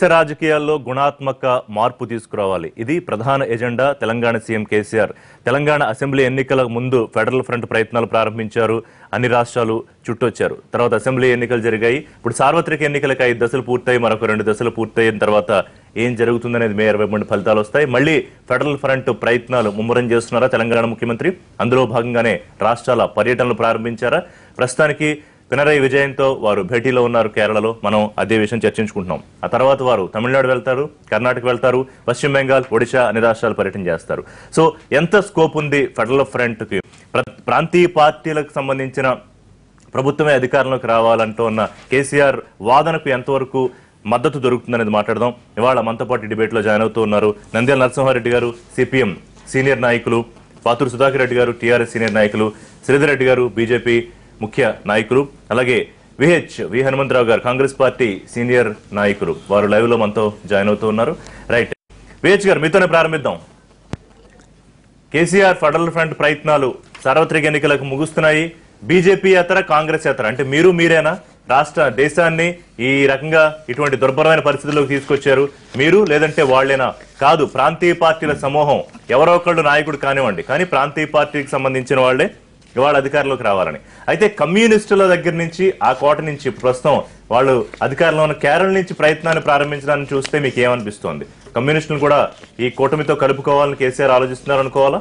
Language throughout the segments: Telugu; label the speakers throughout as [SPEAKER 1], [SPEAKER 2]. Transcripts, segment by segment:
[SPEAKER 1] దేశ రాజకీయాల్లో గుణాత్మక మార్పు తీసుకురావాలి ఇది ప్రధాన agenda Telangana CM KCR Telangana assembly ఎన్నికల ముందు ఫెడరల్ ఫ్రంట్ ప్రయత్నాలు ప్రారంభించారు అన్ని రాష్ట్రాలు చుట్టొచ్చారు తర్వాత అసెంబ్లీ ఎన్నికలు జరిగాయి ఇప్పుడు సార్వత్రిక ఎన్నికలకు ఐదు దశలు పూర్తయి మరొక రెండు దశలు పూర్తయిన తర్వాత ఏం జరుగుతుందనేది మే ఇరవై మూడు ఫలితాలు వస్తాయి మళ్ళీ ఫెడరల్ ఫ్రంట్ ప్రయత్నాలు ముమ్మరం చేస్తున్నారా తెలంగాణ ముఖ్యమంత్రి అందులో భాగంగానే రాష్ట్రాల పర్యటనలు ప్రారంభించారా ప్రస్తుతానికి పినరయి విజయంతో వారు భేటీలో ఉన్నారు కేరళలో మనం అదే విషయం చర్చించుకుంటున్నాం ఆ తర్వాత వారు తమిళనాడు వెళ్తారు కర్ణాటక వెళ్తారు పశ్చిమ బెంగాల్ ఒడిశా అన్ని రాష్ట్రాలు పర్యటించేస్తారు సో ఎంత స్కోప్ ఉంది ఫెడరల్ ఫ్రంట్ కి ప్ర- ప్రాంతీయ పార్టీలకు సంబంధించిన ప్రభుత్వమే అధికారంలోకి రావాలంటూ ఉన్న కేసీఆర్ వాదనకు ఎంతవరకు మద్దతు దొరుకుతుందనేది మాట్లాడదాం ఇవాళ మనతో పాటు డిబేట్ లో జాయిన్ అవుతూ ఉన్నారు నంద్యాల నరసింహారెడ్డి గారు సిపిఎం సీనియర్ నాయకులు పాతూరు సుధాకర్ రెడ్డి గారు టీఆర్ఎస్ సీనియర్ నాయకులు శ్రీధర్ రెడ్డి గారు బీజేపీ ముఖ్య నాయకులు అలాగే విహెచ్ వి హనుమంతరావు గారు కాంగ్రెస్ పార్టీ సీనియర్ నాయకులు వారు లైవ్ లో మనతో జాయిన్ అవుతూ ఉన్నారు రైట్ విహెచ్ గారు మీతోనే ప్రారంభిద్దాం కేసీఆర్ ఫెడరల్ ఫ్రంట్ ప్రయత్నాలు సార్వత్రిక ఎన్నికలకు ముగుస్తున్నాయి బీజేపీ యాత్ర కాంగ్రెస్ యాత్ర అంటే మీరు మీరేనా రాష్ట్ర దేశాన్ని ఈ రకంగా ఇటువంటి దుర్భరమైన పరిస్థితుల్లోకి తీసుకొచ్చారు మీరు లేదంటే వాళ్ళేనా కాదు ప్రాంతీయ పార్టీల సమూహం ఎవరో ఒకళ్ళు నాయకుడు కానివ్వండి కానీ ప్రాంతీయ పార్టీకి సంబంధించిన వాళ్ళే ఇవాళ అధికారంలోకి రావాలని అయితే కమ్యూనిస్టుల దగ్గర నుంచి ఆ కోట నుంచి ప్రస్తుతం వాళ్ళు అధికారంలో ఉన్న కేరళ నుంచి ప్రయత్నాన్ని ప్రారంభించడాన్ని చూస్తే మీకు ఏమనిపిస్తోంది కమ్యూనిస్టులను కూడా ఈ కూటమితో కలుపుకోవాలని కేసీఆర్ ఆలోచిస్తున్నారు అనుకోవాలా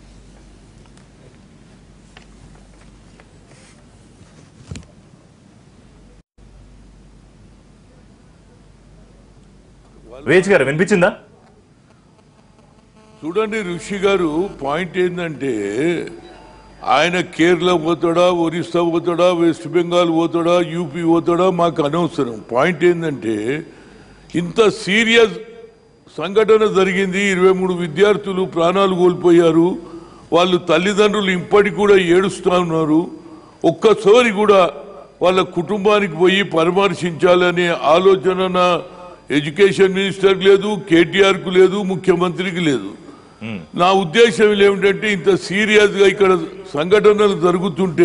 [SPEAKER 1] వేజ్ గారు వినిపించిందా
[SPEAKER 2] చూడండి ఋషి గారు పాయింట్ ఏంటంటే ఆయన కేరళ పోతాడా ఒరిస్సా పోతాడా వెస్ట్ బెంగాల్ పోతాడా యూపీ పోతాడా మాకు అనవసరం పాయింట్ ఏంటంటే ఇంత సీరియస్ సంఘటన జరిగింది ఇరవై మూడు విద్యార్థులు ప్రాణాలు కోల్పోయారు వాళ్ళు తల్లిదండ్రులు ఇప్పటికి కూడా ఏడుస్తూ ఉన్నారు ఒక్కసారి కూడా వాళ్ళ కుటుంబానికి పోయి పరామర్శించాలనే ఆలోచన నా ఎడ్యుకేషన్ మినిస్టర్కి లేదు కేటీఆర్కు లేదు ముఖ్యమంత్రికి లేదు నా ఉద్దేశం ఏమిటంటే ఇంత సీరియస్ గా ఇక్కడ సంఘటనలు జరుగుతుంటే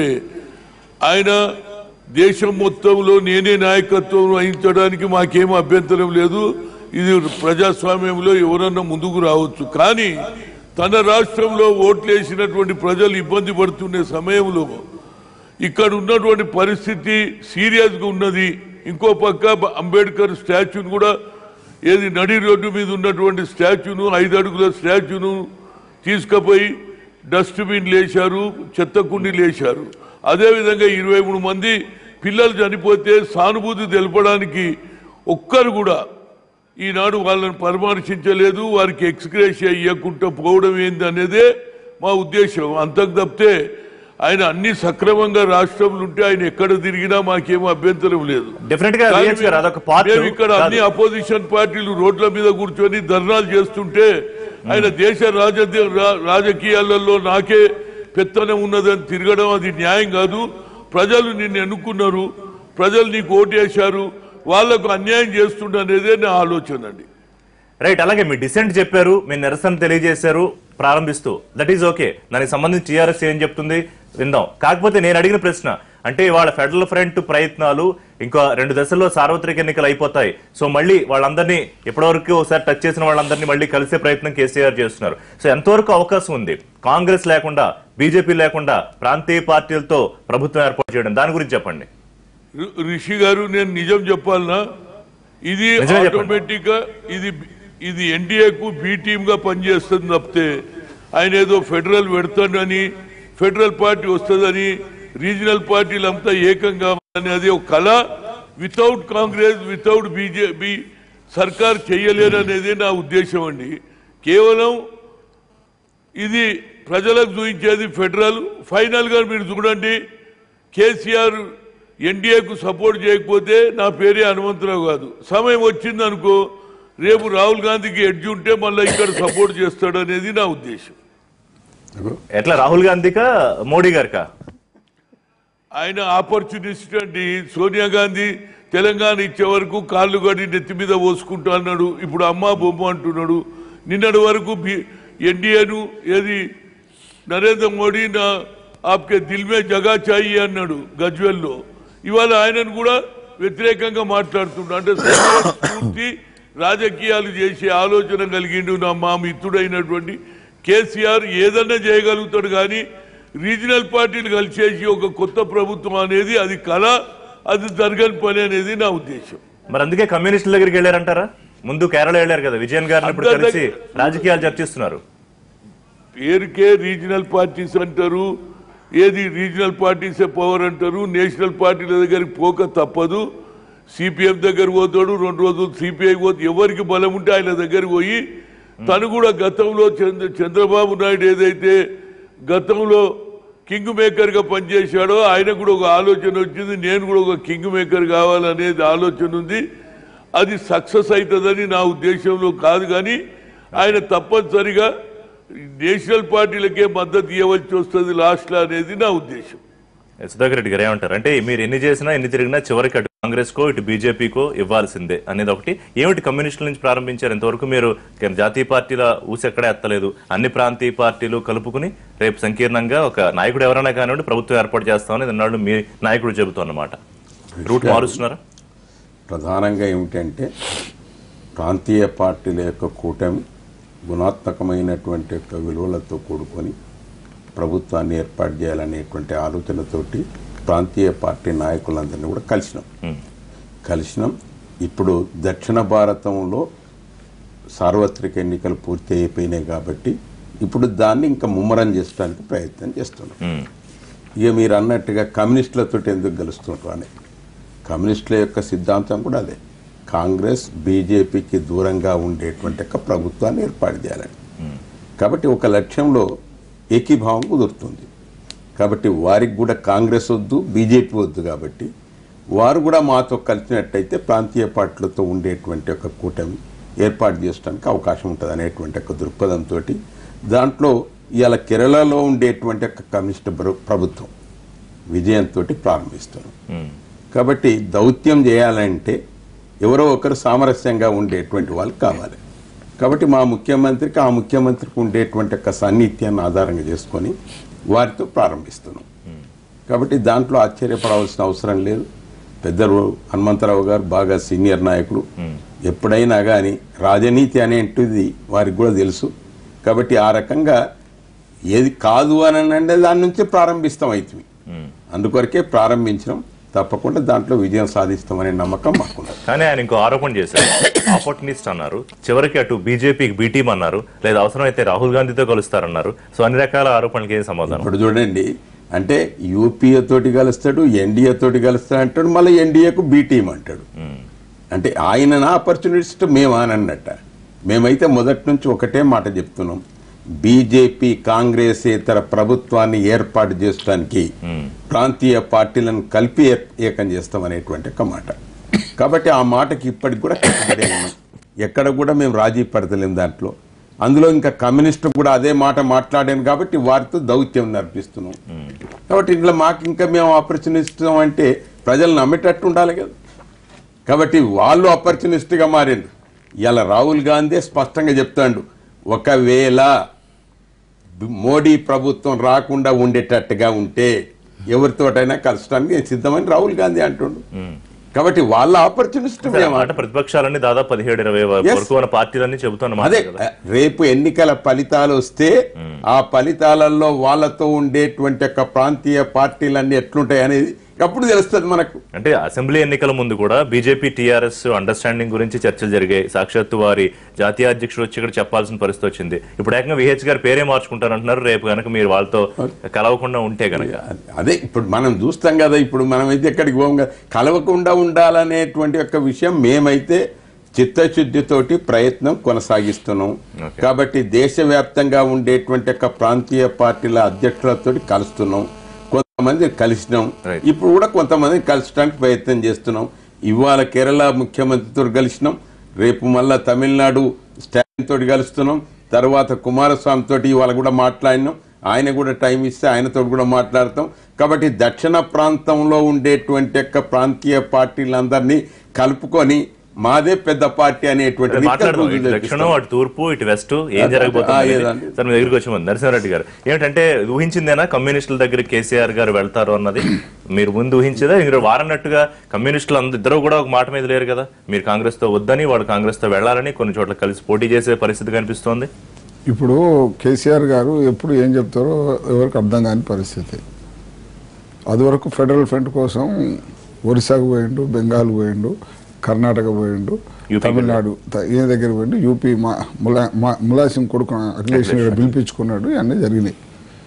[SPEAKER 2] ఆయన దేశం మొత్తంలో నేనే నాయకత్వం వహించడానికి మాకేం అభ్యంతరం లేదు ఇది ప్రజాస్వామ్యంలో ఎవరన్నా ముందుకు రావచ్చు కానీ తన రాష్ట్రంలో ఓట్లేసినటువంటి ప్రజలు ఇబ్బంది పడుతున్న సమయంలో ఇక్కడ ఉన్నటువంటి పరిస్థితి సీరియస్ గా ఉన్నది ఇంకో పక్క బ- అంబేద్కర్ స్టాచ్యూని కూడా ఏది నడి రోడ్డు మీద ఉన్నటువంటి స్టాచ్యూను ఐదు అడుగుల స్టాచ్యూను తీసుకుపోయి డస్ట్బిన్ లేశారు చెత్త కుండి లేశారు అదేవిధంగా ఇరవై మూడు మంది పిల్లలు చనిపోతే సానుభూతి తెలపడానికి ఒక్కరు కూడా ఈనాడు వాళ్ళని పరామర్శించలేదు వారికి ఎక్స్గ్రేషియా ఇవ్వకుండా పోవడం ఏంది అనేదే మా ఉద్దేశం అంతకు తప్పితే ఆయన అన్ని సక్రమంగా రాష్ట్రంలో ఉంటే ఆయన ఎక్కడ తిరిగినా మాకేం అభ్యంతరం లేదు
[SPEAKER 1] డెఫినెట్ గా
[SPEAKER 2] కానీ
[SPEAKER 1] విహెచ్ గారు అదొక పార్ట్
[SPEAKER 2] మేము ఇక్కడ అన్ని అపోజిషన్ పార్టీలు రోడ్ల మీద కూర్చొని ధర్నాలు చేస్తుంటే ఆయన దేశ రాజ రా- రాజకీయాలలో నాకే పెత్తనం ఉన్నదని తిరగడం అది న్యాయం కాదు ప్రజలు నిన్ను ఎన్నుకున్నారు ప్రజలు నీకు ఓటేశారు వాళ్లకు అన్యాయం చేస్తుండ అనేదే నా ఆలోచన అండి
[SPEAKER 1] రైట్ అలాగే మీ డిసెంట్ చెప్పారు మీ నిరసన తెలియజేశారు ప్రారంభిస్తూ దట్ ఈజ్ ఓకే దానికి సంబంధించి టీఆర్ఎస్ ఏం చెప్తుంది విందాం కాకపోతే నేను అడిగిన ప్రశ్న అంటే ఇవాళ ఫెడరల్ ఫ్రంట్ ప్రయత్నాలు ఇంకా రెండు దశల్లో సార్వత్రిక ఎన్నికలు అయిపోతాయి సో మళ్ళీ వాళ్ళందరినీ ఇప్పటివరకు ఒకసారి టచ్ చేసిన వాళ్ళందరినీ మళ్ళీ కలిసే ప్రయత్నం కేసీఆర్ చేస్తున్నారు సో ఎంతవరకు అవకాశం ఉంది కాంగ్రెస్ లేకుండా బీజేపీ లేకుండా ప్రాంతీయ పార్టీలతో ప్రభుత్వం ఏర్పాటు చేయడం దాని గురించి చెప్పండి
[SPEAKER 2] ఋ- రిషి గారు నేను నిజం చెప్పాలనా ఇది
[SPEAKER 1] నిజమే చెప్పండి.
[SPEAKER 2] ఆటోమేటిక్ గా ఇది ఇది ఎన్డీఏకు బి టీమ్ గా పనిచేస్తుంది తప్పితే ఆయన ఏదో ఫెడరల్ పెడతాడని ఫెడరల్ పార్టీ వస్తుందని రీజనల్ పార్టీలు అంతా ఏకం కావాలని అది ఒక కళ వితౌట్ కాంగ్రెస్ వితౌట్ బీజేపీ సర్కార్ చేయలేరు అనేది నా ఉద్దేశం అండి కేవలం ఇది ప్రజలకు చూపించేది ఫెడరల్ ఫైనల్ గా మీరు చూడండి కేసీఆర్ ఎన్డీఏకు సపోర్ట్ చేయకపోతే నా పేరే హనుమంతరావు కాదు సమయం వచ్చింది అనుకో రేపు రాహుల్ గాంధీకి ఎడ్జ్ ఉంటే మళ్ళీ ఇక్కడ సపోర్ట్ చేస్తాడు అనేది నా ఉద్దేశం
[SPEAKER 1] ఎట్లా రాహుల్ గాంధీకా మోడీ గారికా
[SPEAKER 2] ఆయన ఆపర్చునిస్ట్ అండి సోనియా గాంధీ తెలంగాణ ఇచ్చే వరకు కాళ్ళు గడి నెత్తి మీద పోసుకుంటా అన్నాడు ఇప్పుడు అమ్మ బొమ్మ అంటున్నాడు నిన్నటి వరకు ఎన్డీఏను ఏది నరేంద్ర మోడీ నా ఆప్కే దిల్ మే జగా చాయి అన్నాడు గజ్వెల్లో ఇవాళ ఆయనను కూడా వ్యతిరేకంగా మాట్లాడుతున్నాడు అంటే సైన్య స్ఫూర్తి రాజకీయాలు చేసే ఆలోచన కలిగిండు నా మా మిత్రుడైనటువంటి కేసీఆర్ ఏదన్నా చేయగలుగుతాడు కానీ రీజనల్ పార్టీలు కలిసేసి ఒక కొత్త ప్రభుత్వం అనేది అది కళ అది జరగని పని అనేది నా ఉద్దేశం
[SPEAKER 1] మరి అందుకే కమ్యూనిస్టుల దగ్గరికి వెళ్ళారంటారా ముందు కేరళ వెళ్ళారు కదా విజయన్ గారిని ఇప్పుడు
[SPEAKER 2] అందరి
[SPEAKER 1] కలిసి రాజకీయాలు చర్చిస్తున్నారు
[SPEAKER 2] పేరుకే రీజనల్ పార్టీస్ అంటారు ఏది రీజనల్ పార్టీసే పవర్ అంటారు నేషనల్ పార్టీల దగ్గరికి పోక తప్పదు సిపిఎం దగ్గర పోతాడు రెండు రోజులు సిపిఐ పోతే ఎవరికి బలం ఉంటే ఆయన దగ్గరికి పోయి తను కూడా గతంలో చంద్ర చంద్రబాబు నాయుడు ఏదైతే గతంలో కింగ్ మేకర్ గా పనిచేశాడో ఆయన కూడా ఒక ఆలోచన వచ్చింది నేను కూడా ఒక కింగ్ మేకర్ కావాలనేది ఆలోచన ఉంది అది సక్సెస్ అవుతుందని నా ఉద్దేశంలో కాదు కానీ ఆయన తప్పనిసరిగా నేషనల్ పార్టీలకే మద్దతు ఇవ్వవలసి వస్తుంది లాస్ట్లో అనేది నా ఉద్దేశం
[SPEAKER 1] సుధాకర్ రెడ్డి గారు ఏమంటారు అంటే మీరు ఎన్ని చేసినా ఎన్ని తిరిగినా చివరికి అటు కాంగ్రెస్ కో ఇటు బీజేపీకో ఇవ్వాల్సిందే అనేది ఒకటి ఏమిటి కమ్యూనిస్టుల నుంచి ప్రారంభించారు ఇంతవరకు మీరు జాతీయ పార్టీల ఊసి ఎక్కడా ఎత్తలేదు అన్ని ప్రాంతీయ పార్టీలు కలుపుకుని రేపు సంకీర్ణంగా ఒక నాయకుడు ఎవరైనా కానివ్వండి ప్రభుత్వం ఏర్పాటు చేస్తామని ఇన్నాళ్ళు మీ నాయకుడు చెబుతున్నమాట రూట్ మారుస్తున్నారా
[SPEAKER 3] ప్రధానంగా ఏమిటంటే ప్రాంతీయ పార్టీల యొక్క కూటమి గుణాత్మకమైనటువంటి యొక్క విలువలతో కూడుకొని ప్రభుత్వాన్ని ఏర్పాటు చేయాలనేటువంటి ఆలోచనతోటి ప్రాంతీయ పార్టీ నాయకులందరినీ కూడా కలిసినాం
[SPEAKER 1] ఉమ్.
[SPEAKER 3] కలిసినాం ఇప్పుడు దక్షిణ భారతంలో సార్వత్రిక ఎన్నికలు పూర్తి అయిపోయినాయి కాబట్టి ఇప్పుడు దాన్ని ఇంకా ముమ్మరం చేయడానికి ప్రయత్నం చేస్తున్నాం
[SPEAKER 1] ఉమ్.
[SPEAKER 3] ఇక మీరు అన్నట్టుగా కమ్యూనిస్టులతో ఎందుకు గెలుస్తుంటారు అని కమ్యూనిస్టుల యొక్క సిద్ధాంతం కూడా అదే కాంగ్రెస్ బీజేపీకి దూరంగా ఉండేటువంటి ఒక ప్రభుత్వాన్ని ఏర్పాటు చేయాలని కాబట్టి ఒక లక్ష్యంలో ఏకీభావం కుదురుతుంది కాబట్టి వారికి కూడా కాంగ్రెస్ వద్దు బీజేపీ వద్దు కాబట్టి వారు కూడా మాతో కలిసినట్టయితే ప్రాంతీయ పార్టీలతో ఉండేటువంటి ఒక కూటమి ఏర్పాటు చేయడానికి అవకాశం ఉంటుంది అనేటువంటి ఒక దృక్పథంతో దాంట్లో ఇవాళ కేరళలో ఉండేటువంటి ఒక కమ్యూనిస్ట్ ప్ర- ప్రభుత్వం విజయంతో ప్రారంభిస్తారు
[SPEAKER 1] ఉమ్.
[SPEAKER 3] కాబట్టి దౌత్యం చేయాలంటే ఎవరో ఒకరు సామరస్యంగా ఉండేటువంటి వాళ్ళు కావాలి కాబట్టి మా ముఖ్యమంత్రికి ఆ ముఖ్యమంత్రికి ఉండేటువంటి ఒక సాన్నిధ్యాన్ని ఆధారంగా చేసుకొని వారితో ప్రారంభిస్తున్నాం కాబట్టి దాంట్లో ఆశ్చర్యపడవలసిన అవసరం లేదు పెద్దలు హనుమంతరావు గారు బాగా సీనియర్ నాయకుడు ఎప్పుడైనా కానీ రాజనీతి అనేటిది వారికి కూడా తెలుసు కాబట్టి ఆ రకంగా ఏది కాదు అని అంటే దాని నుంచి ప్రారంభిస్తాం అవుతుంది అందుకొరకే ప్రారంభించడం తప్పకుండా దాంట్లో విజయం సాధిస్తామనే నమ్మకం మాకున్నది
[SPEAKER 1] కానీ ఆయన ఇంకో ఆరోపణ చేశారు ఆపర్చునిస్ట్ అన్నారు చివరికి అటు బీజేపీకి బీ టీం అన్నారు లేదా అవసరమైతే రాహుల్ గాంధీతో కలుస్తారన్నారు సో అన్ని రకాల ఆరోపణలకి ఏం సమాధానం
[SPEAKER 3] ఇప్పుడు చూడండి అంటే యూపీఏ తోటి కలుస్తాడు ఎన్డీఏ తోటి కలుస్తాడు అంటాడు మళ్ళీ ఎన్డీఏకు బి టీం అంటాడు అంటే ఆయన నా ఆపర్చునిస్ట్ మేమా అని అన్నట్ట మేమైతే మొదటి నుంచి ఒకటే మాట చెప్తున్నాం బీజేపీ కాంగ్రెస్ ఇతర ప్రభుత్వాన్ని ఏర్పాటు చేయడానికి ప్రాంతీయ పార్టీలను కలిపి ఏ- ఏకం చేస్తామనేటువంటి ఒక మాట కాబట్టి ఆ మాటకి ఇప్పటికి కూడా కట్టుబడి ఉన్నాం ఎక్కడ కూడా మేము రాజీ పడతలేం దాంట్లో అందులో ఇంకా కమ్యూనిస్టు కూడా అదే మాట మాట్లాడాను కాబట్టి వారితో దౌత్యం నడిపిస్తున్నాం కాబట్టి ఇంట్లో మాకు ఇంకా మేము ఆపర్చునిస్తాం అంటే ప్రజలు నమ్మేటట్టు ఉండాలి కదా కాబట్టి వాళ్ళు ఆపర్చునిస్ట్గా మారిండు ఇలా రాహుల్ గాంధీ స్పష్టంగా చెప్తాడు ఒకవేళ మోడీ ప్రభుత్వం రాకుండా ఉండేటట్టుగా ఉంటే ఎవరితోటైనా కలసడానికి నేను సిద్ధమని రాహుల్ గాంధీ అంటుండు కాబట్టి వాళ్ళ ఆపర్చునిస్ట్
[SPEAKER 1] ఆ మాట ప్రతిపక్షాలన్నీ దాదాపు పదిహేడు ఇరవై వరకు ఉన్న పార్టీలన్నీ చెబుతున్నమాట
[SPEAKER 3] అదే
[SPEAKER 1] కదా
[SPEAKER 3] రేపు ఎన్నికల ఫలితాలు వస్తే ఆ ఫలితాలలో వాళ్ళతో ఉండేటువంటి యొక్క ప్రాంతీయ పార్టీలన్నీ ఎట్లుంటాయి అనేది అప్పుడు తెలుస్తుంది మనకు
[SPEAKER 1] అంటే అసెంబ్లీ ఎన్నికల ముందు కూడా బీజేపీ టీఆర్ఎస్ అండర్స్టాండింగ్ గురించి చర్చలు జరిగాయి సాక్షాత్తు వారి జాతీయ అధ్యక్షుడు వచ్చి ఇక్కడ చెప్పాల్సిన పరిస్థితి వచ్చింది ఇప్పుడు ఏకంగా విహెచ్ గారు పేరే మార్చుకుంటారంటున్నారు రేపు కనుక మీరు వాళ్ళతో కలవకుండా ఉంటే గనక
[SPEAKER 3] అదే ఇప్పుడు మనం చూస్తాం కదా ఇప్పుడు మనమైతే ఎక్కడికి పోం కదా కలవకుండా ఉండాలనేటువంటి యొక్క విషయం మేమైతే చిత్తశుద్ధితోటి ప్రయత్నం కొనసాగిస్తున్నాం
[SPEAKER 1] Okay.
[SPEAKER 3] కాబట్టి దేశవ్యాప్తంగా ఉండేటువంటి యొక్క ప్రాంతీయ పార్టీల అధ్యక్షులతో కలుస్తున్నాం కొంతమంది కలిసినాం
[SPEAKER 1] Right.
[SPEAKER 3] ఇప్పుడు కూడా కొంతమంది కలసడానికి ప్రయత్నం చేస్తున్నాం ఇవాళ కేరళ ముఖ్యమంత్రితో కలిసినాం రేపు మళ్ళా తమిళనాడు స్టాలిన్ తోటి కలుస్తున్నాం తర్వాత కుమారస్వామి తోటి ఇవాళ కూడా మాట్లాడినాం ఆయన కూడా టైం ఇస్తే ఆయనతో కూడా మాట్లాడతాం కాబట్టి దక్షిణ ప్రాంతంలో ఉండేటువంటి యొక్క ప్రాంతీయ పార్టీలందరినీ కలుపుకొని మాదే పెద్ద పార్టీ అనేటువంటి రీతిగా
[SPEAKER 1] మాట్లాడదాం
[SPEAKER 3] రుజువు
[SPEAKER 1] ఇటు దక్షిణం
[SPEAKER 3] చేపిస్తాం.
[SPEAKER 1] అటు తూర్పు ఇటు వెస్ట్ ఏం
[SPEAKER 3] అదే,
[SPEAKER 1] జరగబోతుంది
[SPEAKER 3] ఆ,
[SPEAKER 1] అనేది.
[SPEAKER 3] ఏదండి?
[SPEAKER 1] సార్ మీ దగ్గరికి వచ్చే ముందు నరసింహారెడ్డి గారు ఏమిటంటే ఊహించిందేనా కమ్యూనిస్టుల దగ్గర కేసీఆర్ గారు వెళ్తారు అన్నది మీరు ముందు ఊహించేదా మీరు వారన్నట్టుగా కమ్యూనిస్టులు అందరూ ఇద్దరు కూడా ఒక మాట మీద లేరు కదా మీరు కాంగ్రెస్ తో వద్దని వాడు కాంగ్రెస్ తో వెళ్ళాలని కొన్ని చోట్ల కలిసి పోటీ చేసే పరిస్థితి కనిపిస్తోంది
[SPEAKER 4] ఇప్పుడు కేసీఆర్ గారు ఎప్పుడు ఏం చెప్తారో ఎవరికి అర్థం కాని పరిస్థితి అది వరకు ఫెడరల్ ఫ్రంట్ కోసం ఒరిస్సాకు పోయిండు బెంగాల్ పోయిండు కర్ణాటక పోయిండు
[SPEAKER 1] యూపీ
[SPEAKER 4] తమిళనాడు త- ఈయన దగ్గర పోయిండు యూపీ మా ములా మా- ములాయం కొడుకు అఖిలేష్ గారు పిలిపించుకున్నాడు ఇవన్నీ జరిగినాయి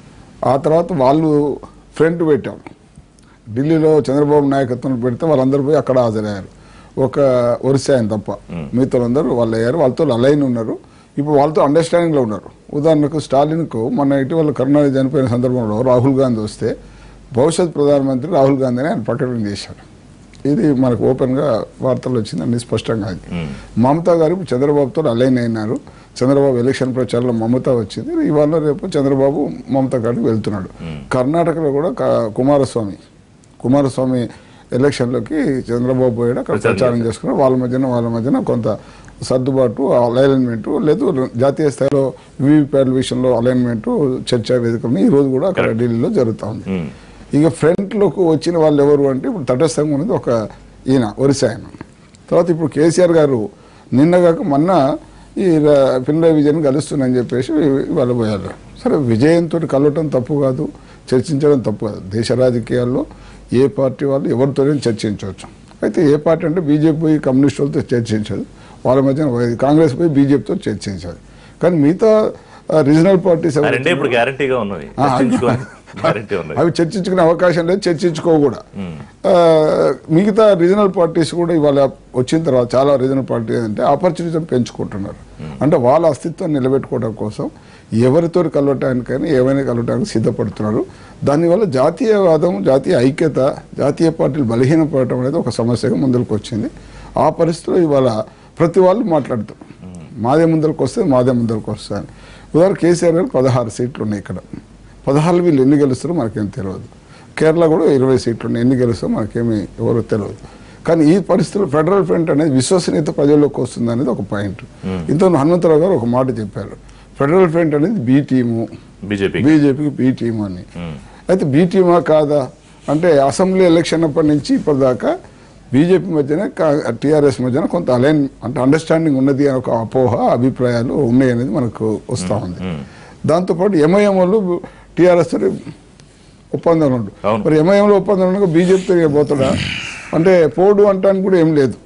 [SPEAKER 4] ఆ తర్వాత వాళ్ళు ఫ్రంట్ పెట్టాం ఢిల్లీలో చంద్రబాబు నాయకత్వం పెడితే వాళ్ళందరూ పోయి అక్కడ హాజరయ్యారు ఒక ఒరిస్సా ఆయన తప్ప మిగతా అందరూ వాళ్ళు అయ్యారు వాళ్ళతో అలైన్ ఉన్నారు ఇప్పుడు వాళ్ళతో అండర్స్టాండింగ్ లో ఉన్నారు ఉదాహరణకు స్టాలిన్కు మొన్న ఇటీవల కరుణానిధి చనిపోయిన సందర్భంలో రాహుల్ గాంధీ వస్తే భవిష్యత్ ప్రధానమంత్రి రాహుల్ గాంధీని ఆయన ప్రకటన చేశాడు ఇది మనకు ఓపెన్ గా వార్తలు వచ్చింది అన్ని స్పష్టంగా అది మమతా గారు ఇప్పుడు చంద్రబాబుతో అలైన్ అయినారు చంద్రబాబు ఎలక్షన్ ప్రచారంలో మమత వచ్చింది ఇవాళ రేపు చంద్రబాబు మమతా గారికి వెళ్తున్నాడు కర్ణాటకలో కూడా క- కుమారస్వామి కుమారస్వామి ఎలక్షన్లోకి చంద్రబాబు పోయాడు అక్కడ
[SPEAKER 1] ప్రచారం
[SPEAKER 4] ప్రచారం చేసుకున్నారు వాళ్ళ మధ్యన వాళ్ళ మధ్యన కొంత సర్దుబాటు అలైన్మెంట్ లేదు జాతీయ స్థాయిలో వివిప్యాట్ల విషయంలో అలైన్మెంట్ చర్చా వేదికలు ఈ రోజు కూడా అక్కడ ఢిల్లీలో జరుగుతా ఉంది
[SPEAKER 1] ఉమ్.
[SPEAKER 4] ఇక ఫ్రంట్ లోకి వచ్చిన వాళ్ళు ఎవరు అంటే ఇప్పుడు తటస్థంగా ఉన్నది ఒక ఈయన ఒరిస్సా ఆయన తర్వాత ఇప్పుడు కేసీఆర్ గారు నిన్నగాక మొన్న ఈ ర- పినరాయి విజయన్ కలుస్తున్నాయని చెప్పేసి వాళ్ళు పోయారు సరే విజయంతో కలవటం తప్పు కాదు చర్చించడం తప్పు కాదు దేశ రాజకీయాల్లో ఏ పార్టీ వాళ్ళు ఎవరితోనే చర్చించవచ్చు అయితే ఏ పార్టీ అంటే బీజేపీ పోయి కమ్యూనిస్ట్ వాళ్ళతో చర్చించదు వాళ్ళ మధ్యన పోయేది. కాంగ్రెస్ పోయి బీజేపీతో చర్చించాలి కానీ మిగతా రీజనల్ పార్టీస్
[SPEAKER 1] ఆ రెండే ఇప్పుడు గ్యారంటీగా ఉన్నవి గ్యారంటీ ఉన్నది
[SPEAKER 4] అవి చర్చించుకునే అవకాశం లేదు చర్చించుకో కూడా ఆ, మిగతా రీజనల్ పార్టీస్ కూడా ఇవాళ వచ్చిన తర్వాత చాలా రీజనల్ పార్టీ ఏంటంటే ఆపర్చునిటీ పెంచుకుంటున్నారు అంటే వాళ్ళ అస్తిత్వాన్ని నిలబెట్టుకోవడం కోసం ఎవరితో కలవటానికైనా ఏమైనా కలవటానికి సిద్ధపడుతున్నారు దానివల్ల జాతీయవాదం జాతీయ ఐక్యత జాతీయ పార్టీలు బలహీనపడటం అనేది ఒక సమస్యగా ముందరకు వచ్చింది ఆ పరిస్థితిలో ఇవాళ ప్రతి వాళ్ళు మాట్లాడుతారు మాదే ముందరకు వస్తే మాదే ముందరకు వస్తా అని ఉదాహరణ కేసీఆర్ గారు పదహారు సీట్లు ఉన్నాయి ఇక్కడ పదహారు వీళ్ళు ఎన్ని గెలుస్తారో మనకేం తెలియదు కేరళ కూడా ఇరవై సీట్లు ఉన్నాయి ఎన్ని గెలుస్తారో మనకేమి ఎవరో తెలియదు కానీ ఈ పరిస్థితుల్లో ఫెడరల్ ఫ్రంట్ అనేది విశ్వసనీయత ప్రజల్లోకి వస్తుంది అనేది ఒక పాయింట్ ఇంత హనుమంతరావు గారు ఒక మాట చెప్పారు ఫెడరల్ ఫ్రంట్ అనేది బి టీము
[SPEAKER 1] బీజేపీ
[SPEAKER 4] బీజేపీకి బి టీమ్ అని అయితే బి టీమా కాదా అంటే అసెంబ్లీ ఎలక్షన్ అప్పటి నుంచి ఇప్పటిదాకా బీజేపీ మధ్యన టీఆర్ఎస్ మధ్యన కొంత అలైన్ అంటే అండర్స్టాండింగ్ ఉన్నది అని ఒక అపోహ అభిప్రాయాలు ఉన్నాయి అనేది మనకు వస్తూ ఉంది దాంతోపాటు ఎంఐఎం వాళ్ళు టీఆర్ఎస్ తోటి ఒప్పందం ఉండు
[SPEAKER 1] అవును.
[SPEAKER 4] మరి ఎంఐఎంలో ఒప్పందం ఉండగా బీజేపీతో ఇక పోతాడా అంటే పోడు అంటానికి కూడా ఏం లేదు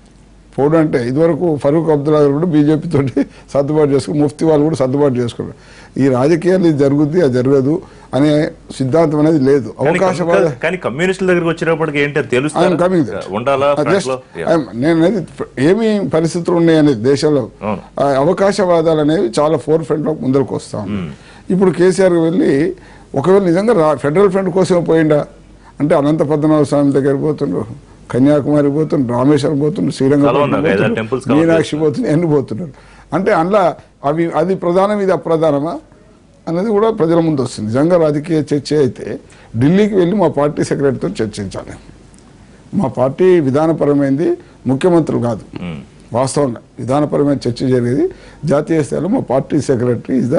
[SPEAKER 4] పోడు అంటే ఇదివరకు ఫరూక్ అబ్దుల్లా గారు కూడా బీజేపీ తోటి సర్దుబాటు చేసుకుని ముఫ్తీ వాళ్ళు కూడా సర్దుబాటు చేసుకున్నారు ఈ రాజకీయాలు ఇది జరుగుద్ది అది జరగదు అనే సిద్ధాంతం అనేది లేదు
[SPEAKER 1] కానీ
[SPEAKER 4] అవకాశవాద
[SPEAKER 1] కమ్యూ- కానీ కమ్యూనిస్టుల దగ్గరికి వచ్చినప్పటికి ఏంటి అది
[SPEAKER 4] ఐఎమ్
[SPEAKER 1] తెలుస్తుంది
[SPEAKER 4] కమింగ్
[SPEAKER 1] ఉండాలా front
[SPEAKER 4] జస్ట్
[SPEAKER 1] లో? Yeah.
[SPEAKER 4] నేను అనేది ఏమి పరిస్థితులు ఉన్నాయి అనేది దేశంలో
[SPEAKER 1] అవును.
[SPEAKER 4] ఆ అవకాశవాదాలు అనేవి చాలా ఫోర్ ఫ్రంట్ లో ముందరకు వస్తా ఉన్నాయి ఇప్పుడు కేసీఆర్ వెళ్ళి ఒకవేళ నిజంగా రా- ఫెడరల్ ఫ్రంట్ కోసం పోయిండా అంటే అనంత పద్మనాభ స్వామి దగ్గర పోతుండ్రు కన్యాకుమారి పోతుండ్రు రామేశ్వరం పోతుండ్రు శ్రీరంగం
[SPEAKER 1] చాలా ఉన్నాయి. ఐదారు temples cover
[SPEAKER 4] మీనాక్షి పోతుంది ఎన్ని పోతున్నారు అంటే అందులో అవి అది ప్రధానం ఇది అప్రధానమా అనేది కూడా ప్రజల ముందు వస్తుంది నిజంగా రాజకీయ చర్చ అయితే ఢిల్లీకి వెళ్ళి మా పార్టీ సెక్రటరీతో చర్చించాలి మా పార్టీ విధానపరమైనది ముఖ్యమంత్రులు కాదు
[SPEAKER 1] ఉమ్.
[SPEAKER 4] వాస్తవంగా విధానపరమైన చర్చ జరిగేది జాతీయ స్థాయిలో మా పార్టీ సెక్రటరీ ఇస్ ద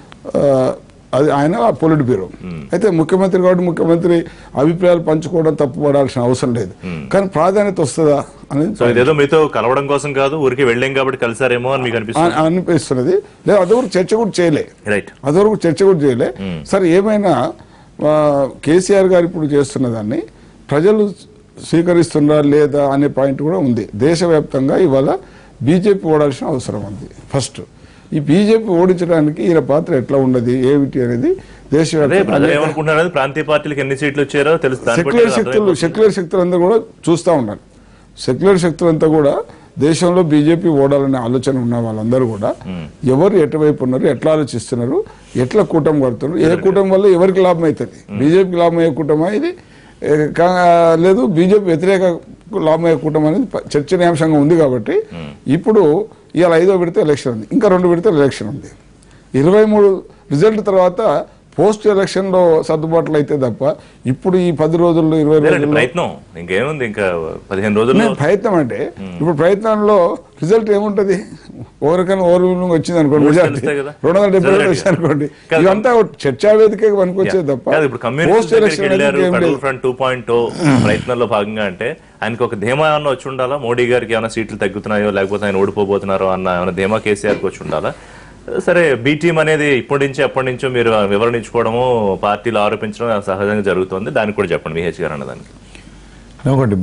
[SPEAKER 4] అది ఆయన పొలిట్ బ్యూరో అయితే ముఖ్యమంత్రి కాబట్టి ముఖ్యమంత్రి అభిప్రాయాలు పంచుకోవడం తప్పుపడాల్సిన అవసరం లేదు కానీ ప్రాధాన్యత వస్తుందా అనేది
[SPEAKER 1] సో ఇదేదో మీతో కలవడం కోసం కాదు ఊరికి వెళ్ళాం కాబట్టి కలిసారేమో అని మీకు అనిపిస్తుంది
[SPEAKER 4] అ- అనిపిస్తున్నది లేదా అదొకటి చర్చ కూడా చేయలే
[SPEAKER 1] రైట్
[SPEAKER 4] అదొరకు చర్చ కూడా చేయలే సరే ఏమైనా ఆ, కేసీఆర్ గారు ఇప్పుడు చేస్తున్న దాన్ని ప్రజలు స్వీకరిస్తున్నారా లేదా అనే పాయింట్ కూడా ఉంది దేశవ్యాప్తంగా ఇవాళ బీజేపీ ఓడాల్సిన అవసరం ఉంది ఫస్ట్ ఈ బీజేపీ ఓడించడానికి ఈయన పాత్ర ఎట్లా ఉన్నది ఏమిటి అనేది
[SPEAKER 1] అదే ప్రజలు
[SPEAKER 4] దేశవ్యాప్తంగా
[SPEAKER 1] ఏమనుకుంటున్నారు అనేది ప్రాంతీయ పార్టీలకు ఎన్ని సీట్లు వచ్చారో తెలుసు దాన్ని బట్టి
[SPEAKER 4] సెక్యులర్
[SPEAKER 1] అది
[SPEAKER 4] శక్తులు
[SPEAKER 1] అర్థమైపోతుంది.
[SPEAKER 4] సెక్యులర్ శక్తులు అందరూ కూడా చూస్తూ ఉండాలి సెక్యులర్ శక్తులంతా కూడా దేశంలో బీజేపీ ఓడాలనే ఆలోచన ఉన్న వాళ్ళందరూ కూడా ఎవరు ఎటువైపు ఉన్నారు ఎట్లా ఆలోచిస్తున్నారు ఎట్లా కూటమి కడుతున్నారు ఏ కూటమి వల్ల ఎవరికి లాభం అవుతుంది బీజేపీకి లాభం అయ్యే కూటమా ఇది ఏ, కా- లేదు బీజేపీ వ్యతిరేక లాభం అయ్యే కూటమి అనేది ప- చర్చనీయాంశంగా ఉంది కాబట్టి ఇప్పుడు ఇవాళ ఐదో విడత ఎలక్షన్ ఉంది ఇంకా రెండు విడతలు ఎలక్షన్ ఉంది ఇరవై మూడు రిజల్ట్ తర్వాత పోస్ట్ ఎలక్షన్ లో సర్దుబాట్లు అయితే తప్ప ఇప్పుడు ఈ పది రోజుల్లో ఇరవై
[SPEAKER 1] లేదండి,
[SPEAKER 4] రోజుల్లో
[SPEAKER 1] ప్రయత్నం ఇంకేముంది ఇంకా పదిహేను రోజుల్లో
[SPEAKER 4] నేను ప్రయత్నం అంటే ఇప్పుడు ప్రయత్నంలో రిజల్ట్ ఏముంటది ఎవరికైనా ఓవర్ వచ్చింది అనుకోండి
[SPEAKER 1] ఓట్స్
[SPEAKER 4] మెజార్టీ
[SPEAKER 1] తెలుస్తాయి కదా.
[SPEAKER 4] రెండు వందల డెబ్బై
[SPEAKER 1] Result
[SPEAKER 4] వచ్చి అనుకోండి
[SPEAKER 1] కాదు.
[SPEAKER 4] ఇదంతా ఒక చర్చా వేదిక పనికొచ్చేది తప్ప
[SPEAKER 1] కాదు ఇప్పుడు
[SPEAKER 4] పోస్ట్
[SPEAKER 1] కమ్యూనిస్ట్
[SPEAKER 4] ఎలక్షన్
[SPEAKER 1] వెళ్ళారు
[SPEAKER 4] ఏం
[SPEAKER 1] ఫెడరల్
[SPEAKER 4] లేదు
[SPEAKER 1] ఫ్రంట్ టూ పాయింట్ ప్రయత్నంలో భాగంగా అంటే ఆయనకు ఒక ధీమా ఏమన్నా వచ్చి ఉండాలా మోడీ గారికి ఏమైనా సీట్లు తగ్గుతున్నాయో లేకపోతే ఆయన ఓడిపోబోతున్నారో అన్న ఏమైనా ధీమా కేసీఆర్కి వచ్చి ఉండాలా సరే బి టీం అనేది ఇప్పటి నుంచి ఎప్పటి నుంచో మీరు వివరణ ఇచ్చుకోవడము పార్టీలు ఆరోపించడం సహజంగా జరుగుతుంది దానికి కూడా చెప్పండి విహెచ్ గారు అన్నదానికి
[SPEAKER 5] ఒకటి